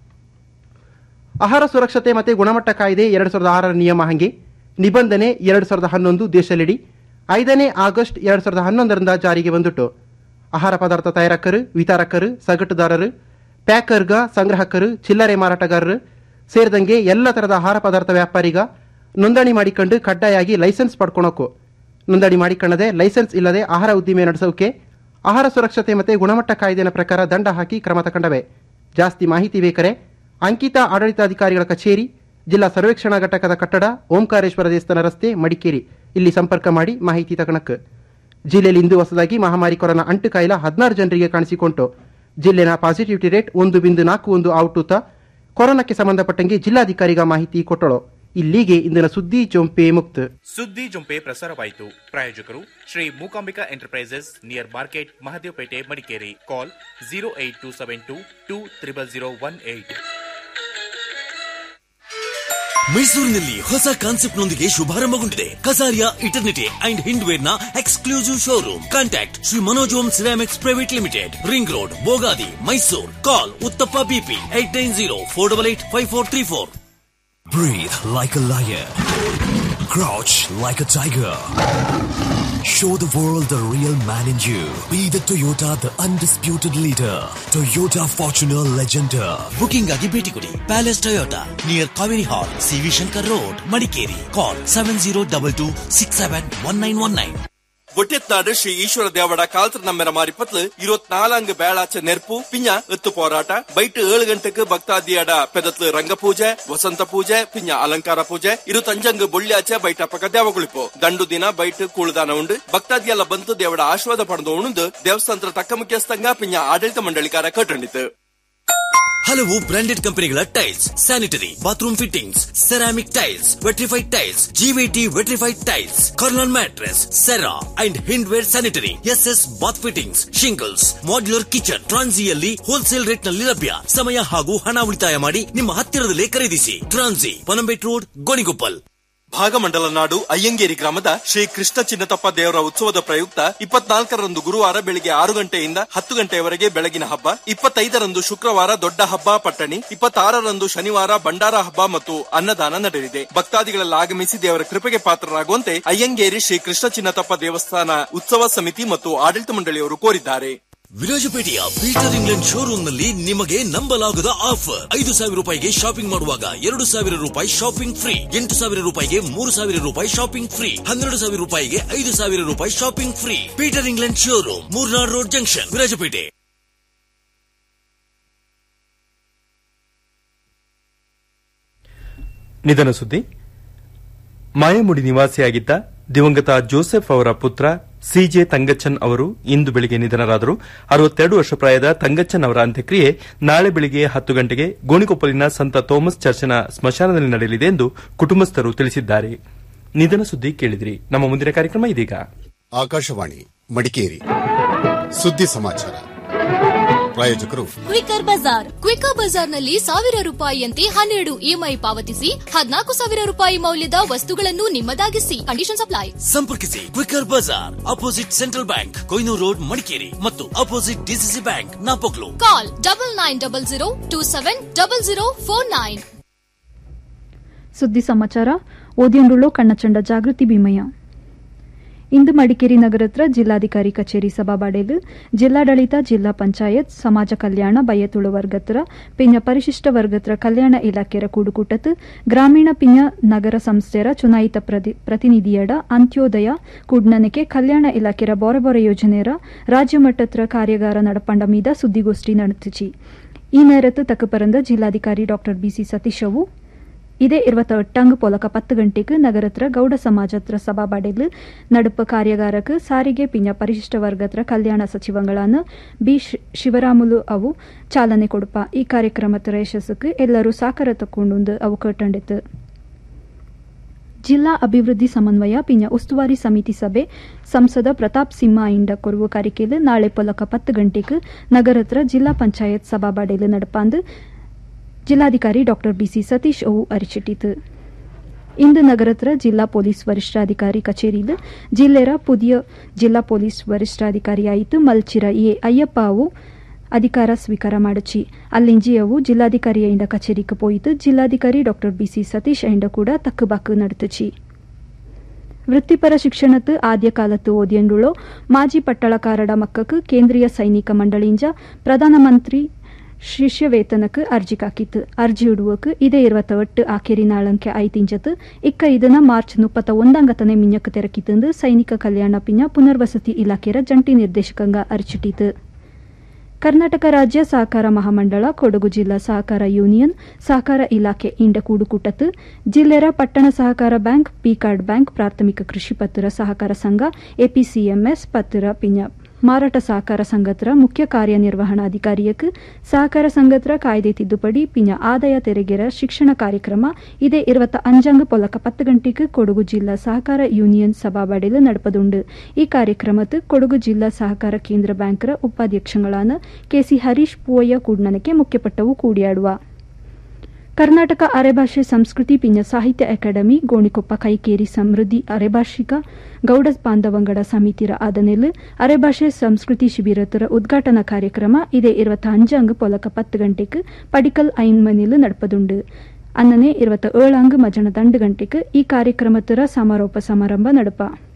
ಆಹಾರ ಸುರಕ್ಷತೆ ಮತ್ತು ಗುಣಮಟ್ಟ ಕಾಯ್ದೆ ಎರಡು ಸಾವಿರದ ಆರರ ನಿಯಮ ಹಂಗೆ ನಿಬಂಧನೆ ಎರಡು ಸಾವಿರದ ಹನ್ನೊಂದು ದೇಶದೆಡೆ ಐದನೇ ಆಗಸ್ಟ್ ಎರಡು ಸಾವಿರದ ಹನ್ನೊಂದರಿಂದ ಜಾರಿಗೆ ಬಂದಿಟ್ಟು ಆಹಾರ ಪದಾರ್ಥ ತಯಾರಕರು ವಿತರಕರು ಸಗಟುದಾರರು ಪ್ಯಾಕರ್ಗ ಸಂಗ್ರಾಹಕರು ಚಿಲ್ಲರೆ ಮಾರಾಟಗಾರರು ಸೇರಿದಂಗೆ ಎಲ್ಲ ಥರದ ಆಹಾರ ಪದಾರ್ಥ ವ್ಯಾಪಾರಿಗ ನೋಂದಣಿ ಮಾಡಿಕೊಂಡು ಕಡ್ಡಾಯಾಗಿ ಲೈಸೆನ್ಸ್ ಪಡ್ಕೊಳಕು ನೋಂದಣಿ ಮಾಡಿಕೊಳ್ಳದೆ ಲೈಸೆನ್ಸ್ ಇಲ್ಲದೆ ಆಹಾರ ಉದ್ದಿಮೆ ನಡೆಸೋಕೆ ಆಹಾರ ಸುರಕ್ಷತೆ ಮತ್ತು ಗುಣಮಟ್ಟ ಕಾಯ್ದೆನ ಪ್ರಕಾರ ದಂಡ ಹಾಕಿ ಕ್ರಮ ತಗೊಂಡವೆ ಜಾಸ್ತಿ ಮಾಹಿತಿ ಬೇಕಾರೆ ಅಂಕಿತ ಆಡಳಿತಾಧಿಕಾರಿಗಳ ಕಚೇರಿ ಜಿಲ್ಲಾ ಸರ್ವೇಕ್ಷಣಾ ಘಟಕದ ಕಟ್ಟಡ ಓಂಕಾರೇಶ್ವರ ದೇವಸ್ಥಾನ ರಸ್ತೆ ಮಡಿಕೇರಿ ಇಲ್ಲಿ ಸಂಪರ್ಕ ಮಾಡಿ ಮಾಹಿತಿ ತಗೊಳಕ್ ಜಿಲ್ಲೆಯಲ್ಲಿ ಇಂದು ಹೊಸದಾಗಿ ಮಹಾಮಾರಿ ಕೊರೋನಾ ಅಂಟು ಕಾಯಿಲೆ ಹದಿನಾರು ಜನರಿಗೆ ಕಾಣಿಸಿಕೊಂಟು ಜಿಲ್ಲೆನ ಪಾಸಿಟಿವಿಟಿ ರೇಟ್ ಒಂದು ಬಿಂದು ನಾಲ್ಕು ಒಂದು ಔಟುತ ಕೊರೋನಾಕ್ಕೆ ಸಂಬಂಧಪಟ್ಟಂಗೆ ಜಿಲ್ಲಾಧಿಕಾರಿಗ ಮಾಹಿತಿ ಕೊಟ್ಟಳು ಇಲ್ಲಿಗೆ ಇಂದಿನ ಸುದ್ದಿ ಚೊಂಪೆ ಮುಕ್ತ ಸುದ್ದಿ ಜುಂಪೆ ಪ್ರಸಾರವಾಯಿತು ಪ್ರಾಯೋಜಕರು Shri Mookambika enterprises near market Mahadevapete Madikeri call zero eight two seven two two triple zero one eight ಮೈಸೂರಿನಲ್ಲಿ ಹೊಸ ಕಾನ್ಸೆಪ್ಟ್ ನೊಂದಿಗೆ ಶುಭಾರಂಭಗೊಂಡಿದೆ ಕಸಾರಿಯಾ ಇಟರ್ನಿಟಿ ಅಂಡ್ ಹಿಂಡ್ವೇರ್ ನ exclusive showroom contact Shri Manoj Om ceramics private limited ring road Bogadi Mysuru call Uthappa BP eight nine zero four double eight five four three four Breathe like a lion. Crouch like a tiger. Show the world the real man in you. Be the Toyota, the undisputed leader. Toyota Fortuner Legender. Booking ಆಗಿ ಭೇಟಿ ಕೊಡಿ palace Toyota near Kaveri hall CV Shankar road Madikeri call seven zero double two six seven one nine one nine ஒட்டியத்தாடு ஸ்ரீ ஈஸ்வர தேவட காலத்துல நம்ம மாதிரி பத்து இருபத்தி நாலாங்கு பேளாச்ச நெருப்பு பிஞ்ச எத்து போராಟ ಬೈಟ್ ಏಳು ಗಂಟೆಗೆ ಭಕ್ತಾದಿಯಡ ಪೆದತ್ಲು ರಂಗ ಪೂಜೆ ವಸಂತ ಪೂಜೆ ಪಿಂಜ ಅಲಂಕಾರ ಪೂಜೆ ಇರುತ್ತಂಜಂಗ್ ಬೊಳ್ಳ್ಯಾಚೆ ಬೈಟ್ ಪಕ್ಕ ದೇವಗುಳಿಪು ದಂಡು ದಿನ ಬೈಟ್ ಕೂಳುದಾನ ಉಂಡು ಭಕ್ತಾದಿಯೆಲ್ಲ ಬಂತು ದೇವಡ ಆಶೀರ್ವಾದ ಪಡೆದು ಉಣುಂದು ದೇವಸ್ಥಾನದ ತಕ್ಕ ಮುಖ್ಯಸ್ಥಂಗ ಪಿಂಜ ಆಡಳಿತ ಮಂಡಳಿಕಾರ ಕಟ್ಟಂಡಿತು ಹಲವು ಬ್ರಾಂಡೆಡ್ ಕಂಪನಿಗಳ tiles sanitary bathroom fittings ceramic tiles vitrified tiles GVT vitrified tiles ಕಾರ್ನಲ್ mattress Cera and Hindware sanitary S S bath fittings shingles modular kitchen ಟ್ರಾನ್ಸಿಯಲ್ಲಿ ಹೋಲ್ಸೇಲ್ ರೇಟ್ ನಲ್ಲಿ ಲಭ್ಯ ಸಮಯ ಹಾಗೂ ಹಣ ಉಳಿತಾಯ ಮಾಡಿ ನಿಮ್ಮ ಹತ್ತಿರದಲ್ಲೇ ಖರೀದಿಸಿ ಟ್ರಾನ್ಸಿ ಪನಂಬೇಟ್ ರೋಡ್ ಗೋಣಿಗೊಪ್ಪಲ್ ಭಾಗಮಂಡಲ ನಾಡು ಅಯ್ಯಂಗೇರಿ ಗ್ರಾಮದ ಶ್ರೀ ಕೃಷ್ಣ ಚಿನ್ನತಪ್ಪ ದೇವರ ಉತ್ಸವದ ಪ್ರಯುಕ್ತ ಇಪ್ಪತ್ನಾಲ್ಕರಂದು ಗುರುವಾರ ಬೆಳಿಗ್ಗೆ ಆರು ಗಂಟೆಯಿಂದ ಹತ್ತು ಗಂಟೆಯವರೆಗೆ ಬೆಳಗಿನ ಹಬ್ಬ ಇಪ್ಪತ್ತೈದರಂದು ಶುಕ್ರವಾರ ದೊಡ್ಡ ಹಬ್ಬ ಪಟ್ಟಣಿ ಇಪ್ಪತ್ತಾರರಂದು ಶನಿವಾರ ಭಂಡಾರ ಹಬ್ಬ ಮತ್ತು ಅನ್ನದಾನ ನಡೆಯಲಿದೆ ಭಕ್ತಾದಿಗಳೆಲ್ಲ ಆಗಮಿಸಿ ದೇವರ ಕೃಪೆಗೆ ಪಾತ್ರರಾಗುವಂತೆ ಅಯ್ಯಂಗೇರಿ ಶ್ರೀ ಕೃಷ್ಣ ಚಿನ್ನತಪ್ಪ ದೇವಸ್ಥಾನ ಉತ್ಸವ ಸಮಿತಿ ಮತ್ತು ಆಡಳಿತ ಮಂಡಳಿಯವರು ಕೋರಿದ್ದಾರೆ ವಿರಾಜಪೇಟೆಯ ಪೀಟರ್ ಇಂಗ್ಲೆಂಡ್ ಶೋರೂಮ್ ನಲ್ಲಿ ನಿಮಗೆ ನಂಬಲಾಗದ ಆಫರ್ ಐದು ಸಾವಿರ ರೂಪಾಯಿಗೆ ಶಾಪಿಂಗ್ ಮಾಡುವಾಗ ಎರಡು ಸಾವಿರ ರೂಪಾಯಿ ಶಾಪಿಂಗ್ ಫ್ರೀ ಎಂಟು ಸಾವಿರ ರೂಪಾಯಿಗೆ ಮೂರು ಸಾವಿರ ರೂಪಾಯಿ ಶಾಪಿಂಗ್ ಫ್ರೀ ಹನ್ನೆರಡು ಸಾವಿರ ರೂಪಾಯಿಗೆ ಐದು ಸಾವಿರ ರೂಪಾಯಿ shopping free Peter England showroom Murnad road junction Virajpet ನಿಧನ ಸುದ್ದಿ ಮಾಯಮುಡಿ ನಿವಾಸಿಯಾಗಿದ್ದ ದಿವಂಗತ ಜೋಸೆಫ್ ಅವರ ಪುತ್ರ ಸಿಜೆ ತಂಗಚ್ಚನ್ ಅವರು ಇಂದು ಬೆಳಿಗ್ಗೆ ನಿಧನರಾದರು ಅರವತ್ತೆರಡು ವರ್ಷ ಪ್ರಾಯದ ತಂಗಚ್ಚನ್ ಅವರ ಅಂತ್ಯಕ್ರಿಯೆ ನಾಳೆ ಬೆಳಿಗ್ಗೆ ಹತ್ತು ಗಂಟೆಗೆ ಗೋಣಿಕೊಪ್ಪಲಿನ ಸಂತ ಥೋಮಸ್ ಚರ್ಚ್ನ ಸ್ಮಶಾನದಲ್ಲಿ ನಡೆಯಲಿದೆ ಎಂದು ಕುಟುಂಬಸ್ಥರು ತಿಳಿಸಿದ್ದಾರೆ ನಿಧನ ಸುದ್ದಿ ಕೇಳಿದಿರಿ ನಮ್ಮ ಮುಂದಿನ ಕಾರ್ಯಕ್ರಮ ಇದೀಗ ಆಕಾಶವಾಣಿ ಮಡಿಕೇರಿ ಸುದ್ದಿ ಸಮಾಚಾರ ಪ್ರಾಯೋಜಕರು ಕ್ವಿಕರ್ ಬಜಾರ್ ಕ್ವಿಕರ್ ಬಜಾರ್ನಲ್ಲಿ ಸಾವಿರ ರೂಪಾಯಿಯಂತೆ ಹನ್ನೆರಡು ಇಎಂಐ ಪಾವತಿಸಿ ಹದಿನಾಲ್ಕು ಸಾವಿರ ರೂಪಾಯಿ ಮೌಲ್ಯದ ವಸ್ತುಗಳನ್ನು ನಿಮ್ಮದಾಗಿಸಿ ಕಂಡೀಷನ್ ಅಪ್ಲೈ ಸಂಪರ್ಕಿಸಿ Quicker Bazaar opposite Central Bank Koynur road Madikeri ಮತ್ತು opposite DCC bank Napoklu call double nine double zero two seven double zero four nine ಸುದ್ದಿ ಸಮಾಚಾರ ಓದಿಯಂಡುಳ್ಳು ಕಣ್ಣಚಂಡ ಜಾಗೃತಿ ಭೀಮಯ್ಯ ಇಂದು ಮಡಿಕೇರಿ ನಗರತ್ರ ಜಿಲ್ಲಾಧಿಕಾರಿ ಕಚೇರಿ ಸಭಾಬಾಡೆಲು ಜಿಲ್ಲಾಡಳಿತ ಜಿಲ್ಲಾ ಪಂಚಾಯತ್ ಸಮಾಜ ಕಲ್ಯಾಣ ಬಯ್ಯತುಳು ವರ್ಗತ್ರ ಪಿಂಜ ಪರಿಶಿಷ್ಟ ವರ್ಗತ್ರ ಕಲ್ಯಾಣ ಇಲಾಖೆರ ಕೂಡುಕೂಟತ್ ಗ್ರಾಮೀಣ ಪಿಂಜ ನಗರ ಸಂಸ್ಥೆರ ಚುನಾಯಿತ ಪ್ರತಿ- ಪ್ರತಿನಿಧಿಯಡ ಅಂತ್ಯೋದಯ ಕೂಡ್ನನಕ್ಕೆ ಕಲ್ಯಾಣ ಇಲಾಖೆರ ಬೊರೆ ಬೊರೆ ಯೋಜನೆರ ರಾಜ್ಯ ಮಟ್ಟತ್ರ ಕಾರ್ಯಾಗಾರ ನಡಪಂಡ ಮೀದ ಸುದ್ದಿಗೋಷ್ಠಿ ನಡೆತಿಚಿ ಈ ನೇರತ್ತು ತಕ್ಕ ಪರಂದ ಜಿಲ್ಲಾಧಿಕಾರಿ ಡಾ ಬಿಸಿ ಸತೀಶ್ ಅವು ಇದೇ ഇരുപത്തെട്ടാങ്ക് പൊലക്ക പത്ത് ഗಂಟೆക്ക് നഗരത്ര ഗൌഡ സമാജത്ര സഭാബാಡೆಲ್ ನಡುಪ ಕಾರ್ಯಾಗಾರಕ್ಕೆ ಸಾರಿಗೆ ಪಿಂಜ ಪರಿಶಿಷ್ಟ ವರ್ಗತ್ರ ಕಲ್ಯಾಣ ಸಚಿವಗಳಾನ ಬಿ ಶಿ- ಶಿವರಾಮುಲು ಅವು ಚಾಲನೆ ಕೊಡುಪ ಈ ಕಾರ್ಯಕ್ರಮದ ಯಶಸ್ಸುக்கு ಎಲ್ಲರೂ ಸಾಕಾರ ತಕ್ಕೊಂಡು ಅವು ಕಟ್ಟಂಡಿತು ಜಿಲ್ಲಾ ಅಭಿವೃದ್ಧಿ ಸಮನ್ವಯ ಪಿಂಜ ಉಸ್ತುವಾರಿ ಸಮಿತಿ ಸಭೆ ಸಂಸದ ಪ್ರತಾಪ್ ಸಿಂಹ ಇಂಡ ಕೊರುವ ಕಾರಿಕೆಲ್ ನಾಳೆ ಪೊಲಕ ಪತ್ತು ಗಂಟೆಗೆ ನಗರತ್ರ ಜಿಲ್ಲಾ ಪಂಚಾಯತ್ ಸಭಾಬಾಡೆಲ್ ನಡಪಾಂದು ಜಿಲ್ಲಾಧಿಕಾರಿ ಡಾ ಬಿಸಿ ಸತೀಶ್ ಅವು ಅರಿಚಿಟ್ಟಿತು ಇಂದು ನಗರತ್ರ ಜಿಲ್ಲಾ ಪೊಲೀಸ್ ವರಿಷ್ಠಾಧಿಕಾರಿ ಕಚೇರಿയിൽ ಜಿಲ್ಲೆರ ಪುದಿಯ ಜಿಲ್ಲಾ ಪೊಲೀಸ್ ವರಿಷ್ಠಾಧಿಕಾರಿಯಾಯಿತು ಮಲ್ಚಿರ ಎ ಅಯ್ಯಪ್ಪ ಅವು ಅಧಿಕಾರ ಸ್ವೀಕಾರ ಮಾಡಚಿ ಅಲ್ಲಿಂಜಿ ಅವು ಜಿಲ್ಲಾಧಿಕಾರಿಯಿಂದ ಕಚೇರಿಗೆ ಪೋಯಿತು ಜಿಲ್ಲಾಧಿಕಾರಿ ಡಾ ಬಿಸಿ ಸತೀಶ್ ಐಂಡ ಕೂಡ ತಕ್ಕುಬಾಕು ನಡೆತಚಿ ವೃತ್ತಿಪರ ಶಿಕ್ಷಣತ್ತು ಆದ್ಯ ಕಾಲತ್ತು ಓದಿಯಂಡುಳ್ಳೋ ಮಾಜಿ ಪಟ್ಟಳಕಾರಡ ಮಕ್ಕಕ್ಕೆ ಕೇಂದ್ರೀಯ ಸೈನಿಕ ಮಂಡಳಿಂಜ ಪ್ರಧಾನಮಂತ್ರಿ ಶಿಷ್ಯ ವೇತನಕ್ಕೆ ಅರ್ಜಿ ಕಾಕಿತ್ತು ಅರ್ಜಿ ಇಡುವಕ್ಕೆ ಇದೇ ഇരുപത്തെട്ട് ಆಖೇರಿ ನಾಳಂಕೆ ಐತಿಂಜತ್ ಇಕ್ಕ ಇದನ್ನ ಮಾರ್ಚ್ ಮುಪ್ಪತ್ತ ಒಂದಂಗತನೆ ಮಿಂಜಕ್ಕೆ ತೆರಕಿತ್ತಂದು ಸೈನಿಕ ಕಲ್ಯಾಣ ಪಿಂಜ ಪುನರ್ವಸತಿ ಇಲಾಖೆಯ ಜಂಟಿ ನಿರ್ದೇಶಕಂಗ ಅರ್ಚಿಟ್ಟಿತು ಕರ್ನಾಟಕ ರಾಜ್ಯ ಸಹಕಾರ ಮಹಾಮಂಡಳ ಕೊಡಗು ಜಿಲ್ಲಾ ಸಹಕಾರ ಯೂನಿಯನ್ ಸಹಕಾರ ಇಲಾಖೆ ಇಂಡ ಕೂಡುಕೂಟತ್ತು ಜಿಲ್ಲೆರ ಪಟ್ಟಣ ಸಹಕಾರ ಬ್ಯಾಂಕ್ ಪಿ ಕಾರ್ಡ್ ಬ್ಯಾಂಕ್ ಪ್ರಾಥಮಿಕ ಕೃಷಿ ಪತ್ತಿರ ಸಹಕಾರ ಸಂಘ ಎಪಿಸಿಎಂಎಸ್ ಪತ್ತಿರ ಪಿಂಜ ಮಾರಾಟ ಸಹಕಾರ ಸಂಘತ್ರ ಮುಖ್ಯ ಕಾರ್ಯನಿರ್ವಹಣಾಧಿಕಾರಿಯಕ್ಕೆ ಸಹಕಾರ ಸಂಘತ್ರ ಕಾಯ್ದೆ ತಿದ್ದುಪಡಿ ಪಿಂಜ ಆದಾಯ ತೆರಿಗೆರ ಶಿಕ್ಷಣ ಕಾರ್ಯಕ್ರಮ ಇದೇ ഇരുപത്തി അഞ്ചാങ്ക് പൊലക്ക പത്ത് ഗಂಟೆക്ക് ಕೊಡಗು ಜಿಲ್ಲಾ ಸಹಕಾರ ಯೂನಿಯನ್ ಸಭಾಬಾಡೆಲ್ നടപ്പതുണ്ട് ಈ ಕಾರ್ಯಕ್ರಮത്ത് ಕೊಡಗು ಜಿಲ್ಲಾ ಸಹಕಾರ ಕೇಂದ್ರ ಬ್ಯಾಂಕ್ರ ಉಪಾಧ್ಯಕ್ಷಗಳಾன ಕೆಸಿ ಹರೀಶ್ ಪೂವಯ್ಯ ಕೂಡ್ನನಕ್ಕೆ ಮುಖ್ಯಪಟ್ಟವು ಕೂಡಿಯಾಡುವ ಕರ್ನಾಟಕ ಅರೆಭಾಷೆ ಸಂಸ್ಕೃತಿ ಪಿಂಜ ಸಾಹಿತ್ಯ ಅಕಾಡೆಮಿ ಗೋಣಿಕೊಪ್ಪ ಕೈಕೇರಿ ಸಮೃದ್ಧಿ ಅರೆಭಾಷಿಕ ಗೌಡ ಬಾಂಧವಂಗಡ ಸಮಿತಿರ ಆದನೆಲ್ ಅರೆಭಾಷೆ ಸಂಸ್ಕೃತಿ ಶಿಬಿರತರ ಉದ್ಘಾಟನಾ ಕಾರ್ಯಕ್ರಮ ಇದೇ ಇರುವತ್ತ ಅಂಜಂಗ್ ಪೊಲಕ ಪತ್ತು ಗಂಟೆಗೆ ಪಡಿಕಲ್ ಐನ್ ಮನಿಲ್ ನಡಪದುಂಡು ಅನ್ನನೆ ಇರುವತ್ತ ಏಳಂಗ್ ಮಜಣ ದಂಡು ಗಂಟೆಗೆ ಈ ಕಾರ್ಯಕ್ರಮತರ ಸಮಾರೋಪ ಸಮಾರಂಭ ನಡಪ